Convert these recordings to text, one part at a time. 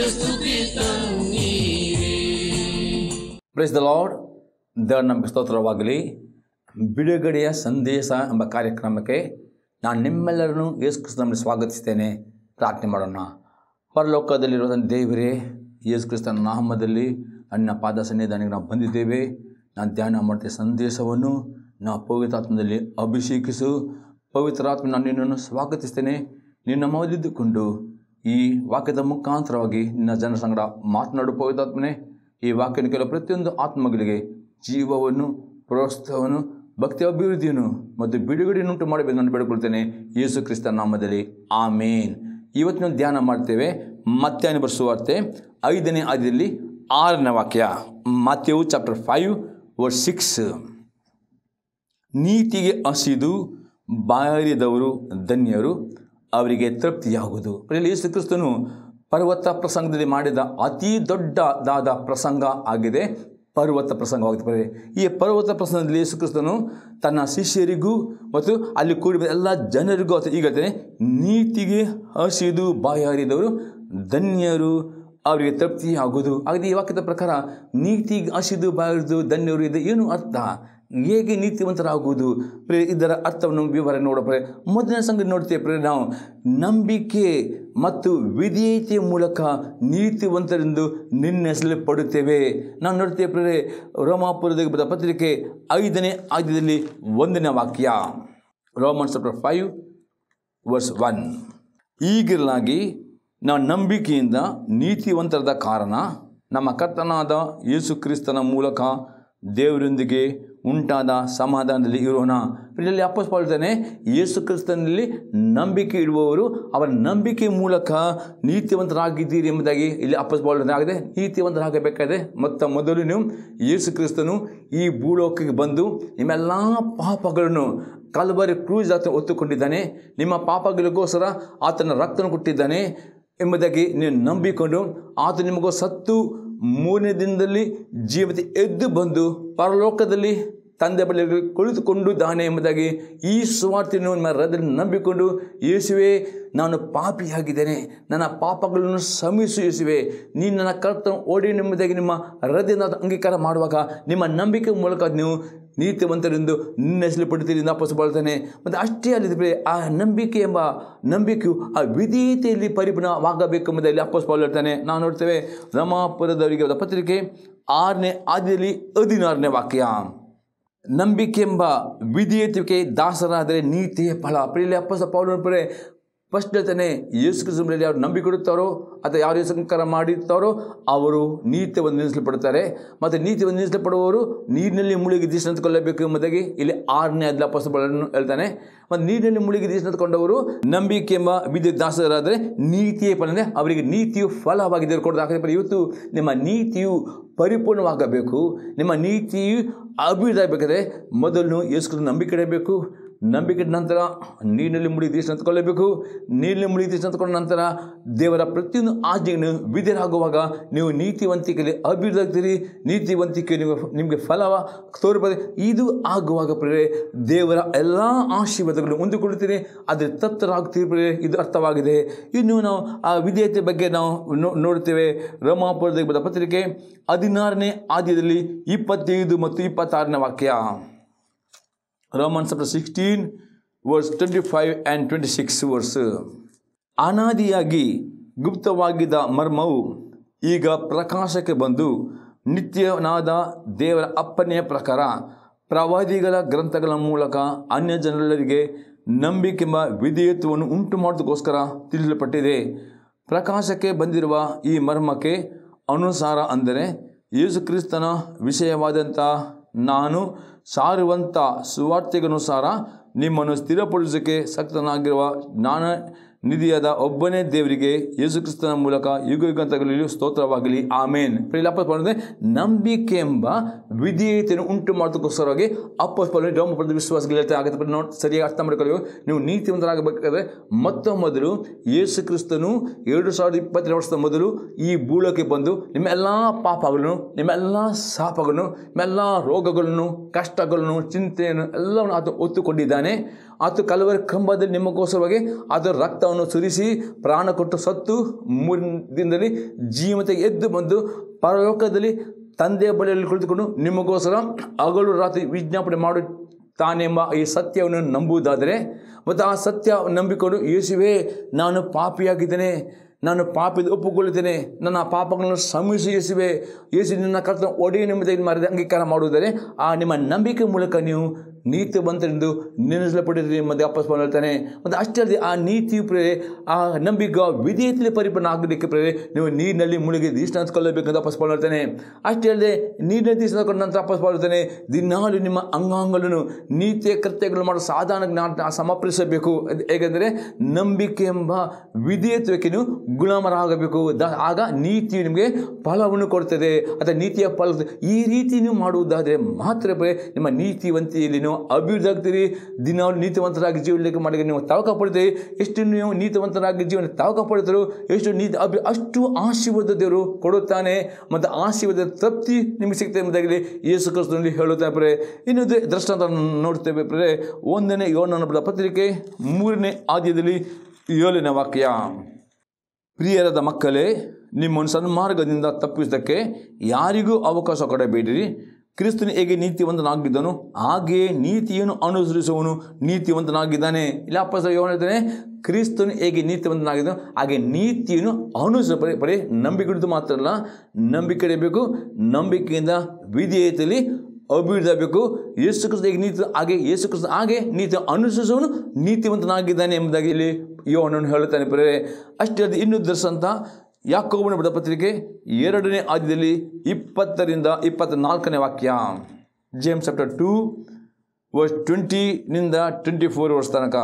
press the lord ದೇವರ ನಮಗೆ ಸ್ತೋತ್ರವಾಗಲಿ ಬಿಡುಗಡೆಯ ಸಂದೇಶ ಎಂಬ ಕಾರ್ಯಕ್ರಮಕ್ಕೆ ನಾನು ನಿಮ್ಮೆಲ್ಲರನ್ನು ಯೇಸು ಕ್ರಿಸ್ತನಲ್ಲಿ ಸ್ವಾಗತಿಸ್ತೇನೆ ಪ್ರಾರ್ಥನೆ ಮಾಡೋಣ ಪರಲೋಕದಲ್ಲಿರುವ ನನ್ನ ದೇವರೇ ಯೇಸು ಕ್ರಿಸ್ತನ ನಾಮದಲ್ಲಿ ನನ್ನ ಪಾದ ಸನ್ನಿಧಾನಕ್ಕೆ ನಾವು ಬಂದಿದ್ದೇವೆ ನಾನು ಧ್ಯಾನ ಮಾಡ್ತೇವೆ ಸಂದೇಶವನ್ನು ನಾವು ಪವಿತ್ರಾತ್ಮದಲ್ಲಿ ಅಭಿಷೇಕಿಸು ಪವಿತ್ರಾತ್ಮ ನಾನು ನಿನ್ನನ್ನು ಸ್ವಾಗತಿಸ್ತೇನೆ ನಿನ್ನ ಮೊದಲಿದ್ದುಕೊಂಡು ಈ ವಾಕ್ಯದ ಮುಖಾಂತರವಾಗಿ ನಿನ್ನ ಜನರ ಸಂಗಡ ಮಾತನಾಡು ಪವಿತ್ರಾತ್ಮನೇ ಈ ವಾಕ್ಯನ ಕೆಲವು ಪ್ರತಿಯೊಂದು ಆತ್ಮಗಳಿಗೆ ಜೀವವನ್ನು ಪ್ರೋತ್ಸಾಹವನ್ನು ಭಕ್ತಿ ಅಭಿವೃದ್ಧಿಯನ್ನು ಮತ್ತು ಬಿಡುಗಡೆಯನ್ನುಂಟು ಮಾಡಬೇಕು ನಾನು ಬೇಡಿಕೊಳ್ತೇನೆ ಯೇಸು ಕ್ರಿಸ್ತ ನಾಮದಲ್ಲಿ ಆಮೇನ್ ಇವತ್ತಿನ ಧ್ಯಾನ ಮಾಡ್ತೇವೆ ಮತ್ತೆ ಬರೆಸುವಾರ್ತೆ ಐದನೇ ಆದಿಯಲ್ಲಿ ಆರನೇ ವಾಕ್ಯ ಮಾತ್ಯವು ಚಾಪ್ಟರ್ ಫೈವ್ ವರ್ಡ್ ಸಿಕ್ಸ್ ನೀತಿಗೆ ಹಸಿದು ಬಾರಿದವರು ಧನ್ಯರು ಅವರಿಗೆ ತೃಪ್ತಿಯಾಗುವುದು ಇಲ್ಲಿ ಯೇಸು ಕ್ರಿಸ್ತನು ಪರ್ವತ ಪ್ರಸಂಗದಲ್ಲಿ ಮಾಡಿದ ಅತಿ ದೊಡ್ಡದಾದ ಪ್ರಸಂಗ ಆಗಿದೆ ಪರ್ವತ ಪ್ರಸಂಗವಾಗುತ್ತದೆ ಈ ಪರ್ವತ ಪ್ರಸಂಗದಲ್ಲಿ ಯೇಸು ಕ್ರಿಸ್ತನು ತನ್ನ ಶಿಷ್ಯರಿಗೂ ಮತ್ತು ಅಲ್ಲಿ ಕೂಡಿದ ಎಲ್ಲ ಜನರಿಗೂ ಅಥವಾ ಈಗ ಹೇಳ್ತೇನೆ ನೀತಿಗೆ ಹಸಿದು ಬಾಯಾರಿದವರು ಧನ್ಯರು ಅವರಿಗೆ ತೃಪ್ತಿಯಾಗುವುದು ಹಾಗೆ ಈ ವಾಕ್ಯದ ಪ್ರಕಾರ ನೀತಿಗೆ ಹಸಿದು ಬಾರಿದು ಧನ್ಯರು ಇದು ಏನು ಅರ್ಥ ಹೇಗೆ ನೀತಿವಂತರಾಗುವುದು ಪ್ರೇ ಇದರ ಅರ್ಥವನ್ನು ವಿವರ ನೋಡಪ್ರೆ ಮೊದಲನೇ ಸಂಗತಿ ನೋಡ್ತೇವೆ ಪ್ರೇ ನಾವು ನಂಬಿಕೆ ಮತ್ತು ವಿಧೇಯತೆಯ ಮೂಲಕ ನೀತಿವಂತರೆಂದು ನಿರ್ಣಯಿಸಲ್ಪಡುತ್ತೇವೆ ನಾವು ನೋಡ್ತೇವೆ ಪ್ರೇ ರೋಮಾಪುರದ ಬರೆದ ಪತ್ರಿಕೆ ಐದನೇ ಆದ್ಯದಲ್ಲಿ ಒಂದನೇ ವಾಕ್ಯ Roman chapter five verse one ಈಗಿರಲಾಗಿ ನಾವು ನಂಬಿಕೆಯಿಂದ ನೀತಿವಂತರದ ಕಾರಣ ನಮ್ಮ ಕರ್ತನಾದ ಯೇಸು ಕ್ರಿಸ್ತನ ಮೂಲಕ ದೇವರೊಂದಿಗೆ ಉಂಟಾದ ಸಮಾಧಾನದಲ್ಲಿ ಇರೋಣ ಇದರಲ್ಲಿ ಅಪ್ಪಸ್ ಹೇಳ್ತಾನೆ ಯೇಸು ಕ್ರಿಸ್ತನಲ್ಲಿ ನಂಬಿಕೆ ಇಡುವವರು ಅವರ ನಂಬಿಕೆ ಮೂಲಕ ನೀತಿವಂತರಾಗಿದ್ದೀರಿ ಎಂಬುದಾಗಿ ಇಲ್ಲಿ ಅಪ್ಪಸ್ ಹೇಳ್ತಾನೆ ಆಗಿದೆ ನೀತಿವಂತರಾಗಬೇಕಾಗಿದೆ ಮತ್ತು ಮೊದಲು ನೀವು ಯೇಸು ಕ್ರಿಸ್ತನು ಈ ಭೂಲೋಕಕ್ಕೆ ಬಂದು ನಿಮ್ಮೆಲ್ಲ ಪಾಪಗಳನ್ನು ಕಲ್ವರಿ ಕ್ರೂಸ್ ಆತ ಒತ್ತುಕೊಂಡಿದ್ದಾನೆ ನಿಮ್ಮ ಪಾಪಗಳಿಗೋಸ್ಕರ ಆತನ ರಕ್ತನ ಕೊಟ್ಟಿದ್ದಾನೆ ಎಂಬುದಾಗಿ ನೀವು ನಂಬಿಕೊಂಡು ಆತ ನಿಮಗೋ ಸತ್ತು ಮೂರನೇ ದಿನದಲ್ಲಿ ಜೀವತೆ ಎದ್ದು ಬಂದು ಪರಲೋಕದಲ್ಲಿ ತಂದೆ ಬಳಿ ಕುಳಿತುಕೊಂಡಿದ್ದಾನೆ ಎಂಬುದಾಗಿ ಈ ಸುವಾರ್ತೆಯನ್ನು ನಿಮ್ಮ ಹೃದಯದಲ್ಲಿ ನಂಬಿಕೊಂಡು ಯೇಸುವೆ ನಾನು ಪಾಪಿಯಾಗಿದ್ದೇನೆ ನನ್ನ ಪಾಪಗಳನ್ನು ಶ್ರಮಿಸು ಯೇಸುವೆ ನೀನು ನನ್ನ ಕರ್ತನ ಓಡಿ ಎಂಬುದಾಗಿ ನಿಮ್ಮ ಹೃದಯದ ಅಂಗೀಕಾರ ಮಾಡುವಾಗ ನಿಮ್ಮ ನಂಬಿಕೆ ಮೂಲಕ ನೀವು ನೀತಿವಂತರೆಂದು ನಿರ್ಣಯಿಸಲ್ಪಡ್ತೀರಿ ಎಂದು ಅಪ್ಪಸ ಹೇಳ್ತಾನೆ ಮತ್ತು ಅಷ್ಟೇ ಅಲ್ಲದೆ ಆ ನಂಬಿಕೆ ಎಂಬ ನಂಬಿಕೆಯು ಆ ವಿಧೇಯತೆಯಲ್ಲಿ ಪರಿಪೂರ್ಣವಾಗಬೇಕೆಂಬುದಾಗಿ ಅಪ್ಪಸ್ ಪಾಲ್ ಹೇಳ್ತಾನೆ ನಾವು ನೋಡ್ತೇವೆ ರಮಾಪುರದವರಿಗೆ ಪತ್ರಿಕೆ ಆರನೇ ಆದಿಯಲ್ಲಿ ಹದಿನಾರನೇ ವಾಕ್ಯ ನಂಬಿಕೆ ಎಂಬ ವಿಧೇಯತೆಗೆ ದಾಸರಾದರೆ ನೀತಿಯ ಫಲ ಪ್ರಿಯಲ್ಲಿ ಅಪ್ಪಸ ಪೌಲ ಫಸ್ಟ್ ಹೇಳ್ತಾನೆ ಯೇಸು ಕ್ರಿಸ್ತನಲ್ಲಿ ಯಾರು ನಂಬಿಕೆ ಕೊಡುತ್ತಾರೋ ಅಥವಾ ಯಾರು ಸಂಸ್ಕಾರ ಮಾಡಿರ್ತಾರೋ ಅವರು ನೀತಿಯನ್ನು ನಿಲ್ಲಿಸಲ್ಪಡುತ್ತಾರೆ ಮತ್ತು ನೀತಿಯನ್ನು ನಿಲ್ಲಿಸಲ್ಪಡುವವರು ನೀರಿನಲ್ಲಿ ಮುಳುಗಿ ದೀಕ್ಷಿಸಿಕೊಳ್ಳಬೇಕು ಎಂಬುದಾಗಿ ಇಲ್ಲಿ ಆರನೇ ಅದ್ಲ ಪುಸ್ತಕಗಳನ್ನು ಹೇಳ್ತಾನೆ ಮತ್ತು ನೀರಿನಲ್ಲಿ ಮುಳುಗಿ ದೀಕ್ಷಿಸಿಕೊಂಡವರು ನಂಬಿಕೆ ಎಂಬ ವಿದ್ಯುತ್ ದಾಸರಾದರೆ ನೀತಿಯ ಫಲ ಅಂದರೆ ಅವರಿಗೆ ನೀತಿಯು ಫಲವಾಗಿದೆ ಕೊಡೋದಾಗದೆ ಇವತ್ತು ನಿಮ್ಮ ನೀತಿಯು ಪರಿಪೂರ್ಣವಾಗಬೇಕು ನಿಮ್ಮ ನೀತಿಯು ಅಭಿವೃದ್ಧಿಯಾಗಬೇಕಾದ್ರೆ ಮೊದಲು ಯೇಸು ನಂಬಿಕೆ ಇಡಬೇಕು ನಂಬಿಕೆ ನಂತರ ನೀರಿನಲ್ಲಿ ಮುಳುಗಿ ದೀಕ್ಷ ನಿಂತ್ಕೊಳ್ಳಬೇಕು ನೀರಿನಲ್ಲಿ ಮುಳುಗಿ ದೀಕ್ಷ ನಿಂತ್ಕೊಂಡ ನಂತರ ದೇವರ ಪ್ರತಿಯೊಂದು ಆಜ್ಞೆಯನ್ನು ವಿಧಿರಾಗುವಾಗ ನೀವು ನೀತಿವಂತಿಕೆಯಲ್ಲಿ ಅಭಿವೃದ್ಧಿಯಾಗ್ತೀರಿ ನೀತಿವಂತಿಕೆ ನೀವು ನಿಮಗೆ ಫಲವ ತೋರ್ಬೋದು ಇದು ಆಗುವಾಗ ಪ್ರೇರೆ ದೇವರ ಎಲ್ಲ ಆಶೀರ್ವಾದಗಳನ್ನು ಹೊಂದಿಕೊಳ್ಳುತ್ತೀರಿ ಅದರ ತತ್ತರಾಗ್ತೀರಿ ಪ್ರೇರೆ ಇದು ಅರ್ಥವಾಗಿದೆ ಇನ್ನು ನಾವು ಆ ವಿಧೇಯತೆ ಬಗ್ಗೆ ನಾವು ನೋ- ನೋಡ್ತೇವೆ ರೋಮಾಪುರದ ಬರೆದ ಪತ್ರಿಕೆ ಹದಿನಾರನೇ ಆದ್ಯದಲ್ಲಿ ಇಪ್ಪತ್ತೈದು ಮತ್ತು ಇಪ್ಪತ್ತಾರನೇ ವಾಕ್ಯ Roman chapter sixteen verse twenty five and twenty six verse ಅನಾದಿಯಾಗಿ ಗುಪ್ತವಾಗಿದ್ದ ಮರ್ಮವು ಈಗ ಪ್ರಕಾಶಕ್ಕೆ ಬಂದು ನಿತ್ಯನಾದ ದೇವರ ಅಪ್ಪನೆಯ ಪ್ರಕಾರ ಪ್ರವಾದಿಗಳ ಗ್ರಂಥಗಳ ಮೂಲಕ ಅನ್ಯ ಜನರಿಗೆ ನಂಬಿಕೆಂಬ ವಿಧೇಯತ್ವವನ್ನು ಉಂಟು ಮಾಡೋದಕ್ಕೋಸ್ಕರ ತಿಳಿಸಲ್ಪಟ್ಟಿದೆ ಪ್ರಕಾಶಕ್ಕೆ ಬಂದಿರುವ ಈ ಮರ್ಮಕ್ಕೆ ಅನುಸಾರ ಅಂದರೆ ಯೇಸು ಕ್ರಿಸ್ತನ ವಿಷಯವಾದಂಥ ನಾನು ಸಾರುವಂಥ ಸುವಾರ್ತೆಗನುಸಾರ ನಿಮ್ಮನ್ನು ಸ್ಥಿರಪಡಿಸೋಕ್ಕೆ ಸಕ್ತನಾಗಿರುವ ಜ್ಞಾನ ನಿಧಿಯಾದ ಒಬ್ಬನೇ ದೇವರಿಗೆ ಯೇಸು ಕ್ರಿಸ್ತನ ಮೂಲಕ ಯುಗ ಯುಗಾಂತಗಳಲ್ಲಿ ಸ್ತೋತ್ರವಾಗಲಿ ಆಮೇನ್ ಪ್ರಿಯಪ್ಪ ಬಂದರೆ ನಂಬಿಕೆ ಎಂಬ ವಿಧೇಯತೆಯನ್ನು ಉಂಟು ಮಾಡೋದಕ್ಕೋಸ್ಕರವಾಗಿ ಅಪ್ಪ ಡೋಮಪದ ವಿಶ್ವಾಸಗಳು ಹೇಳ್ತಾ ಆಗುತ್ತೆ ನೋಡಿ ಸರಿಯಾಗಿ ಅರ್ಥ ಮಾಡ್ಕೊಳ್ಳಿ ನೀವು ನೀತಿವಂತರಾಗಬೇಕಾದ್ರೆ ಮೊತ್ತ ಮೊದಲು ಯೇಸು ಕ್ರಿಸ್ತನು ಎರಡು ಸಾವಿರದ ಇಪ್ಪತ್ತೆರಡು ವರ್ಷದ ಮೊದಲು ಈ ಭೂಲೋಕೆ ಬಂದು ನಿಮ್ಮೆಲ್ಲ ಪಾಪಗಳನ್ನು ನಿಮ್ಮೆಲ್ಲ ಶಾಪಗಳನ್ನು ನಿಮ್ಮೆಲ್ಲ ರೋಗಗಳನ್ನು ಕಷ್ಟಗಳನ್ನು ಚಿಂತೆಯನ್ನು ಎಲ್ಲವನ್ನು ಆತ ಒತ್ತುಕೊಂಡಿದ್ದಾನೆ ಆತ ಕಲವರಿ ಕಂಬದಲ್ಲಿ ನಿಮಗೋಸ್ಕರವಾಗಿ ಅದರ ರಕ್ತವನ್ನು ಸುರಿಸಿ ಪ್ರಾಣ ಕೊಟ್ಟು ಸತ್ತು ಮೂರಿನ ದಿನದಲ್ಲಿ ಜೀವತೆ ಎದ್ದು ಬಂದು ಪರಲೋಕದಲ್ಲಿ ತಂದೆಯ ಬಳಿಯಲ್ಲಿ ಕುಳಿತುಕೊಂಡು ನಿಮಗೋಸ್ಕರ ಹಗಲು ರಾತ್ರಿ ವಿಜ್ಞಾಪನೆ ಮಾಡು ತಾನೆಂಬ ಈ ಸತ್ಯವನ್ನು ನಂಬುವುದಾದರೆ ಮತ್ತು ಆ ಸತ್ಯ ನಂಬಿಕೊಂಡು ಯೇಸುವೇ ನಾನು ಪಾಪಿಯಾಗಿದ್ದೇನೆ ನಾನು ಪಾಪಿದ ಒಪ್ಪುಕೊಳ್ಳುತ್ತೇನೆ ನನ್ನ ಪಾಪಗಳನ್ನು ಶ್ರಮಿಸಿ ಯೇಸುವೆ ಯೇಸು ನಿನ್ನ ಕರ್ತನ ಒಡೆಯ ನಿಮ್ಮದೇ ಮರದ ಅಂಗೀಕಾರ ಮಾಡುವುದರೆ ಆ ನಿಮ್ಮ ನಂಬಿಕೆ ಮೂಲಕ ನೀವು ನೀತಿವಂತರೆಂದು ನೆನೆಸಲ್ಪಟ್ಟಿದ್ದೀರಿ ಮತ್ತು ವಾಪಸ್ ಹೇಳ್ತಾನೆ ಮತ್ತು ಅಷ್ಟೇ ಅಲ್ಲದೆ ಆ ನೀತಿಯು ಪ್ರೇರೆ ಆ ನಂಬಿಕೆ ವಿಧೇಯತೆಯಲ್ಲಿ ಪರಿಪೂರ್ಣ ಆಗಲಿಕ್ಕೆ ಪ್ರೇರೆ ನೀವು ನೀರಿನಲ್ಲಿ ಮುಳುಗಿ ದೀಕ್ಷಾಂತಕೊಳ್ಳಬೇಕಂತ ವಾಪಸ್ ಹೇಳ್ತಾನೆ ಅಷ್ಟೇ ಅಲ್ಲದೆ ನೀರಿನ ದೀಕ್ಷಾಂತ ನಂತರ ವಾಪಸ್ ಹೇಳ್ತಾನೆ ದಿನಾಲು ನಿಮ್ಮ ಅಂಗಾಂಗಗಳನ್ನು ನೀತಿಯ ಕೃತ್ಯಗಳು ಮಾಡೋ ಸಾಧಾರಣ ಜ್ಞಾನ ಸಮರ್ಪಿಸಬೇಕು ಹೇಗೆಂದರೆ ನಂಬಿಕೆ ಎಂಬ ವಿಧೇಯತ್ವಕ್ಕೆ ನೀವು ಗುಲಾಮರಾಗಬೇಕು ದ ಆಗ ನೀತಿಯು ನಿಮಗೆ ಫಲವನ್ನು ಕೊಡ್ತದೆ ಅಥವಾ ನೀತಿಯ ಫಲ ಈ ರೀತಿ ನೀವು ಮಾಡುವುದಾದರೆ ಮಾತ್ರ ಪ್ರೇರೆ ನಿಮ್ಮ ನೀತಿವಂತಿಯಲ್ಲಿ ನೀವು ಅಭಿವೃದ್ಧಿ ಆಗ್ತೀರಿ ದಿನಾಲು ನೀತಿವಂತರಾಗಿ ಜೀವನಕ್ಕೆ ಮಾಡಿ ನೀವು ತಾವಕ ಪಡ್ತೀರಿ ಎಷ್ಟು ನೀವು ನೀತಿವಂತರಾಗಿ ಜೀವನ ತಾವಕ ಪಡ್ತಾರೋ ಎಷ್ಟು ನೀತಿ ಅಭಿ ಅಷ್ಟು ಆಶೀರ್ವಾದ ದೇವರು ಕೊಡುತ್ತಾನೆ ಮತ್ತು ಆಶೀರ್ವಾದ ತೃಪ್ತಿ ನಿಮಗೆ ಸಿಗ್ತದೆ ಎಂಬುದಾಗಿ ಯೇಸು ಕ್ರಿಸ್ತನಲ್ಲಿ ಹೇಳುತ್ತಾರೆ ಪ್ರೆ ಇನ್ನೊಂದು ದೃಷ್ಟಾಂತ ನೋಡ್ತೇವೆ ಪ್ರೆ ಒಂದನೇ ಯೋನ ಬರೆದ ಪತ್ರಿಕೆ ಮೂರನೇ ಆದ್ಯದಲ್ಲಿ ಏಳನೇ ವಾಕ್ಯ ಪ್ರಿಯರಾದ ಮಕ್ಕಳೇ ನಿಮ್ಮನ್ನು ಸನ್ಮಾರ್ಗದಿಂದ ತಪ್ಪಿಸೋದಕ್ಕೆ ಯಾರಿಗೂ ಅವಕಾಶ ಕೊಡಬೇಡಿರಿ ಕ್ರಿಸ್ತನು ಹೇಗೆ ನೀತಿವಂತನಾಗಿದ್ದನು ಹಾಗೆಯೇ ನೀತಿಯನ್ನು ಅನುಸರಿಸುವವನು ನೀತಿವಂತನಾಗಿದ್ದಾನೆ ಇಲ್ಲ ಅಪ್ಪ ಹೇಳ್ತಾನೆ ಕ್ರಿಸ್ತನು ಹೇಗೆ ನೀತಿವಂತನಾಗಿದ್ದನು ಹಾಗೆ ನೀತಿಯನ್ನು ಅನುಸರ ಬರೀ ಬರೀ ನಂಬಿಕೆ ಹಿಡಿದು ಮಾತ್ರ ಅಲ್ಲ ನಂಬಿಕೆ ಇಡಬೇಕು ನಂಬಿಕೆಯಿಂದ ವಿಧೇಯತೆಯಲ್ಲಿ ಅಭಿವೃದ್ಧಿ ಆಗಬೇಕು ಯೇಸು ಕ್ರಿಸ್ತ ಹೇಗೆ ನೀತಿ ಹಾಗೆ ಯೇಸು ಕ್ರಿಸ್ತ ಹಾಗೆ ನೀತಿ ಅನುಸರಿಸುವವನು ನೀತಿವಂತನಾಗಿದ್ದಾನೆ ಎಂಬುದಾಗಿ ಇಲ್ಲಿ ಯೋಹನನ್ನು ಹೇಳುತ್ತಾನೆ ಬರೇ ಅಷ್ಟೇ ಅಲ್ಲದೆ ಇನ್ನೂ ದರ್ಶಂತ ಯಾಕೋಬನ ಬಡ ಪತ್ರಿಕೆ ಎರಡನೇ ಆದ್ಯದಲ್ಲಿ ಇಪ್ಪತ್ತರಿಂದ ಇಪ್ಪತ್ತ ನಾಲ್ಕನೇ ವಾಕ್ಯ ಜೇಮ್ಸ್ ಚಾಪ್ಟರ್ ಟೂ ವರ್ಸ್ ಟ್ವೆಂಟಿನಿಂದ ಟ್ವೆಂಟಿ ಫೋರ್ ವರ್ಷ ತನಕ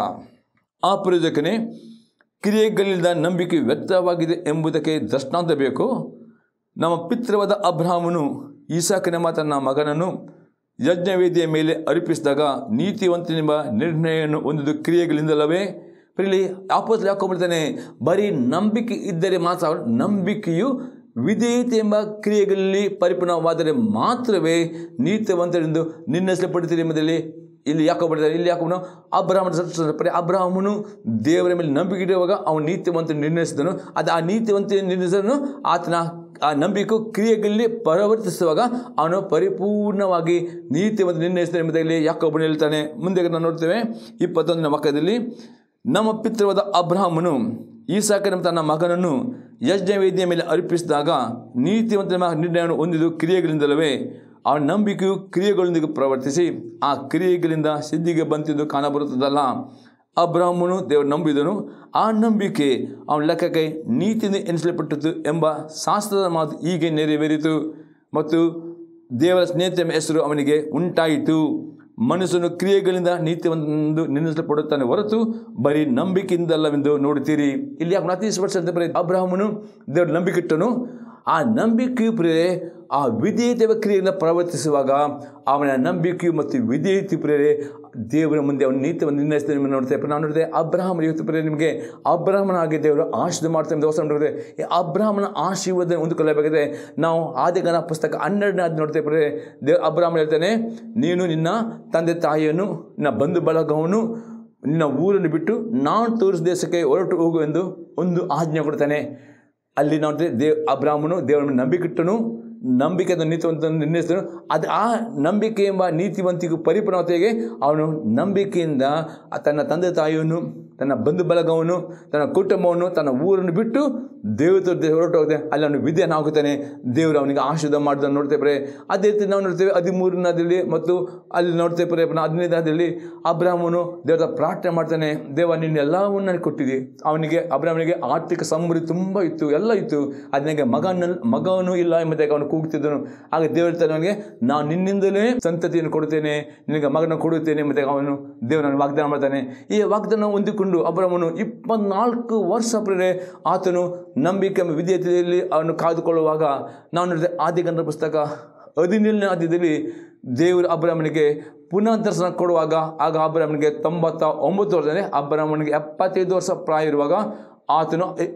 ಆ ಪ್ರಯೋಜಕನೇ ಕ್ರಿಯೆಗಳಿಂದ ನಂಬಿಕೆ ವ್ಯರ್ಥವಾಗಿದೆ ಎಂಬುದಕ್ಕೆ ದೃಷ್ಟಾಂತ ಬೇಕು ನಮ್ಮ ಪಿತೃವಾದ ಅಬ್ರಾಹ್ಮನು ಈಸಾಕನೆಂಬ ತನ್ನ ಮಗನನ್ನು ಯಜ್ಞವೇದಿಯ ಮೇಲೆ ಅರ್ಪಿಸಿದಾಗ ನೀತಿವಂತನೆಂಬ ನಿರ್ಣಯವನ್ನು ಹೊಂದಿದ್ದು ಕ್ರಿಯೆಗಳಿಂದಲವೇ ಇಲ್ಲಿ ಆಪೋಸ್ ಯಾಕೊಂಡ್ಬಿಡ್ತಾನೆ ಬರೀ ನಂಬಿಕೆ ಇದ್ದರೆ ಮಾತ್ರ ನಂಬಿಕೆಯು ವಿಧೇಯತೆ ಎಂಬ ಕ್ರಿಯೆಗಳಲ್ಲಿ ಪರಿಪೂರ್ಣವಾದರೆ ಮಾತ್ರವೇ ನೀತಿವಂತರೆಂದು ನಿರ್ಣಯಿಸಲ್ಪಡ್ತೀರಿ ಎಂಬುದರಲ್ಲಿ ಇಲ್ಲಿ ಯಾಕೊಬಿಡ್ತಾರೆ ಇಲ್ಲಿ ಯಾಕೊಬ್ಬನು ಅಬ್ರಾಹ್ಮಣ ಪರಿ ಅಬ್ರಾಹ್ಮನು ದೇವರ ಮೇಲೆ ನಂಬಿಕೆ ಇಡುವಾಗ ಅವನು ನೀತಿವಂತ ನಿರ್ಣಯಿಸಿದನು ಅದು ಆ ನೀತಿವಂತ ನಿರ್ಣಯಿಸಿದನು ಆತನ ಆ ನಂಬಿಕೆ ಕ್ರಿಯೆಗಳಲ್ಲಿ ಪರಿವರ್ತಿಸುವಾಗ ಅವನು ಪರಿಪೂರ್ಣವಾಗಿ ನೀತಿವಂತ ನಿರ್ಣಯಿಸಿದ ಎಂಬುದಾಗಿ ಯಾಕೊಬ್ಬನು ಹೇಳ್ತಾನೆ ಮುಂದೆ ನಾವು ನೋಡ್ತೇವೆ ಇಪ್ಪತ್ತೊಂದನೇ ವಾಕ್ಯದಲ್ಲಿ ನಮ್ಮ ಪಿತೃವಾದ ಅಬ್ರಾಹ್ಮನು ಈಸಾಕನ ತನ್ನ ಮಗನನ್ನು ಯಜ್ಞವೇದಿಯ ಮೇಲೆ ಅರ್ಪಿಸಿದಾಗ ನೀತಿವಂತ ನಿರ್ಣಯವನ್ನು ಹೊಂದಿದ್ದು ಕ್ರಿಯೆಗಳಿಂದಲವೇ ಆ ನಂಬಿಕೆಯು ಕ್ರಿಯೆಗಳೊಂದಿಗೆ ಪ್ರವರ್ತಿಸಿ ಆ ಕ್ರಿಯೆಗಳಿಂದ ಸಿದ್ಧಿಗೆ ಬಂತಿದ್ದು ಕಾಣಬರುತ್ತದಲ್ಲ ಅಬ್ರಾಹ್ಮನು ದೇವರು ನಂಬಿದನು ಆ ನಂಬಿಕೆ ಅವನ ಲೆಕ್ಕಕ್ಕೆ ನೀತಿಯಿಂದ ಎನಿಸಲ್ಪಟ್ಟಿತು ಎಂಬ ಶಾಸ್ತ್ರದ ಮಾತು ಹೀಗೆ ನೆರವೇರಿತು ಮತ್ತು ದೇವರ ಸ್ನೇಹಿತ ಎಂಬ ಹೆಸರು ಅವನಿಗೆ ಉಂಟಾಯಿತು ಮನುಷ್ಯನು ಕ್ರಿಯೆಗಳಿಂದ ನೀತಿವಂದು ನಿರ್ಣಯಿಸಲ್ಪಡುತ್ತಾನೆ ಹೊರತು ಬರೀ ನಂಬಿಕೆಯಿಂದಲ್ಲವೆಂದು ನೋಡುತ್ತೀರಿ ಇಲ್ಲಿ ಯಾಕೆ ಅತಿ ಸ್ಪರ್ಶ ಅಂತ ಬರೀ ಅಬ್ರಾಹ್ಮನು ದೇವರು ನಂಬಿಕೆಟ್ಟನು ಆ ನಂಬಿಕೆಯು ಪ್ರಿಯರೇ ಆ ವಿಧೇಯತೆ ಕ್ರಿಯೆಯನ್ನು ಪ್ರವರ್ತಿಸುವಾಗ ಅವನ ನಂಬಿಕೆಯು ಮತ್ತು ವಿಧೇಯತೆ ಪ್ರಿಯರೇ ದೇವರ ಮುಂದೆ ಅವನ ನೀತಿಯನ್ನು ನಿರ್ಣಯಿಸ್ತೇವೆ ಎಂದು ನೋಡ್ತೇವೆ ನಾವು ನೋಡಿದೆ ಅಬ್ರಾಹ್ಮನ ಇವತ್ತು ಪ್ರಿಯ ನಿಮಗೆ ಅಬ್ರಾಹ್ಮನಾಗಿ ದೇವರು ಆಶೀರ್ವಾದ ಮಾಡ್ತೇವೆ ದೋಸ ನೋಡಿದ್ರೆ ಈ ಅಬ್ರಾಹ್ಮನ ಆಶೀರ್ವಾದ ಹೊಂದಿಕೊಳ್ಳಬೇಕಾಗಿದೆ ನಾವು ಆದಿಗನ ಪುಸ್ತಕ ಹನ್ನೆರಡನೇ ಅದು ನೋಡ್ತೇವೆ ಪ್ರಿಯರೇ ದೇವ್ ಅಬ್ರಾಹ್ಮಣ ಹೇಳ್ತಾನೆ ನೀನು ನಿನ್ನ ತಂದೆ ತಾಯಿಯನ್ನು ನಿನ್ನ ಬಂಧು ಬಳಗವನ್ನು ನಿನ್ನ ಊರನ್ನು ಬಿಟ್ಟು ನಾನು ತೋರಿಸಿದ ದೇಶಕ್ಕೆ ಹೊರಟು ಹೋಗು ಎಂದು ಒಂದು ಆಜ್ಞೆ ಕೊಡ್ತಾನೆ ಅಲ್ಲಿ ನಾವು ದೇವ್ ಅಬ್ರಾಹ್ಮನು ದೇವರ ನಂಬಿಕೆಟ್ಟನು ನಂಬಿಕೆ ನೀತಿವಂತ ನಿರ್ಣಯಿಸಿದನು ಅದು ಆ ನಂಬಿಕೆ ಎಂಬ ನೀತಿವಂತಿಗೂ ಪರಿಪೂರ್ಣತೆಗೆ ಅವನು ನಂಬಿಕೆಯಿಂದ ತನ್ನ ತಂದೆ ತಾಯಿಯನ್ನು ತನ್ನ ಬಂಧು ಬಳಗವನ್ನು ತನ್ನ ಕುಟುಂಬವನ್ನು ತನ್ನ ಊರನ್ನು ಬಿಟ್ಟು ದೇವತ ಹೊರಟು ಹೋಗಿದೆ ಅಲ್ಲಿ ಅವನು ವಿದ್ಯೆನಾಗುತ್ತಾನೆ ದೇವರು ಅವನಿಗೆ ಆಶೀರ್ವಾದ ಮಾಡಿದ ನೋಡ್ತೇವೆ ಅದೇ ರೀತಿ ನಾವು ನೋಡ್ತೇವೆ ಹದಿಮೂರನೇದಲ್ಲಿ ಮತ್ತು ಅಲ್ಲಿ ನೋಡ್ತೇವೆ ಹದಿನೈದರಲ್ಲಿ ಅಬ್ರಾಹ್ಮನು ದೇವರ ಪ್ರಾರ್ಥನೆ ಮಾಡ್ತಾನೆ ದೇವ ನಿನ್ನ ಎಲ್ಲವನ್ನೂ ನನಗೆ ಕೊಟ್ಟಿದ್ದಿ ಅವನಿಗೆ ಅಬ್ರಾಹ್ಮನಿಗೆ ಆರ್ಥಿಕ ಸಮೃದ್ಧಿ ತುಂಬ ಇತ್ತು ಎಲ್ಲ ಇತ್ತು ಅದು ನನಗೆ ಮಗನ ಮಗನೂ ಇಲ್ಲ ಎಂಬುದಾಗಿ ಅವನು ಕೂಗ್ತಿದ್ದನು ಆಗ ದೇವರು ಹೇಳ್ತಾನೆ ಅವನಿಗೆ ನಾನು ನಿನ್ನಿಂದಲೇ ಸಂತತಿಯನ್ನು ಕೊಡುತ್ತೇನೆ ನಿನಗೆ ಮಗನ ಕೊಡುತ್ತೇನೆ ಎಂಬುದಾಗಿ ಅವನು ದೇವರನ್ನು ವಾಗ್ದಾನ ಮಾಡ್ತಾನೆ ಈ ವಾಗ್ದಾನ ಹೊಂದಿಕೊಂಡು ಅಬ್ರಾಹ್ಮನು ಇಪ್ಪತ್ನಾಲ್ಕು ವರ್ಷ ಪ್ರೇರೆ ಆತನು ನಂಬಿಕೆ ಎಂಬ ವಿಧೇಯತೆಯಲ್ಲಿ ಅವನು ಕಾದುಕೊಳ್ಳುವಾಗ ನಾವು ನೋಡಿದೆ ಆದಿಗಂಧ ಪುಸ್ತಕ ಹದಿನೇಳನೇ ಆದ್ಯದಲ್ಲಿ ದೇವರು ಅಬ್ರಾಹ್ಮನಿಗೆ ಪುನಃ ದರ್ಶನ ಕೊಡುವಾಗ ಆಗ ಅಬ್ರಾಹ್ಮನಿಗೆ ತೊಂಬತ್ತ ಒಂಬತ್ತು ವರ್ಷ ಅಂದರೆ ಅಬ್ರಾಹ್ಮನಿಗೆ ಎಪ್ಪತ್ತೈದು ವರ್ಷ ಪ್ರಾಯ ಇರುವಾಗ ಆತನು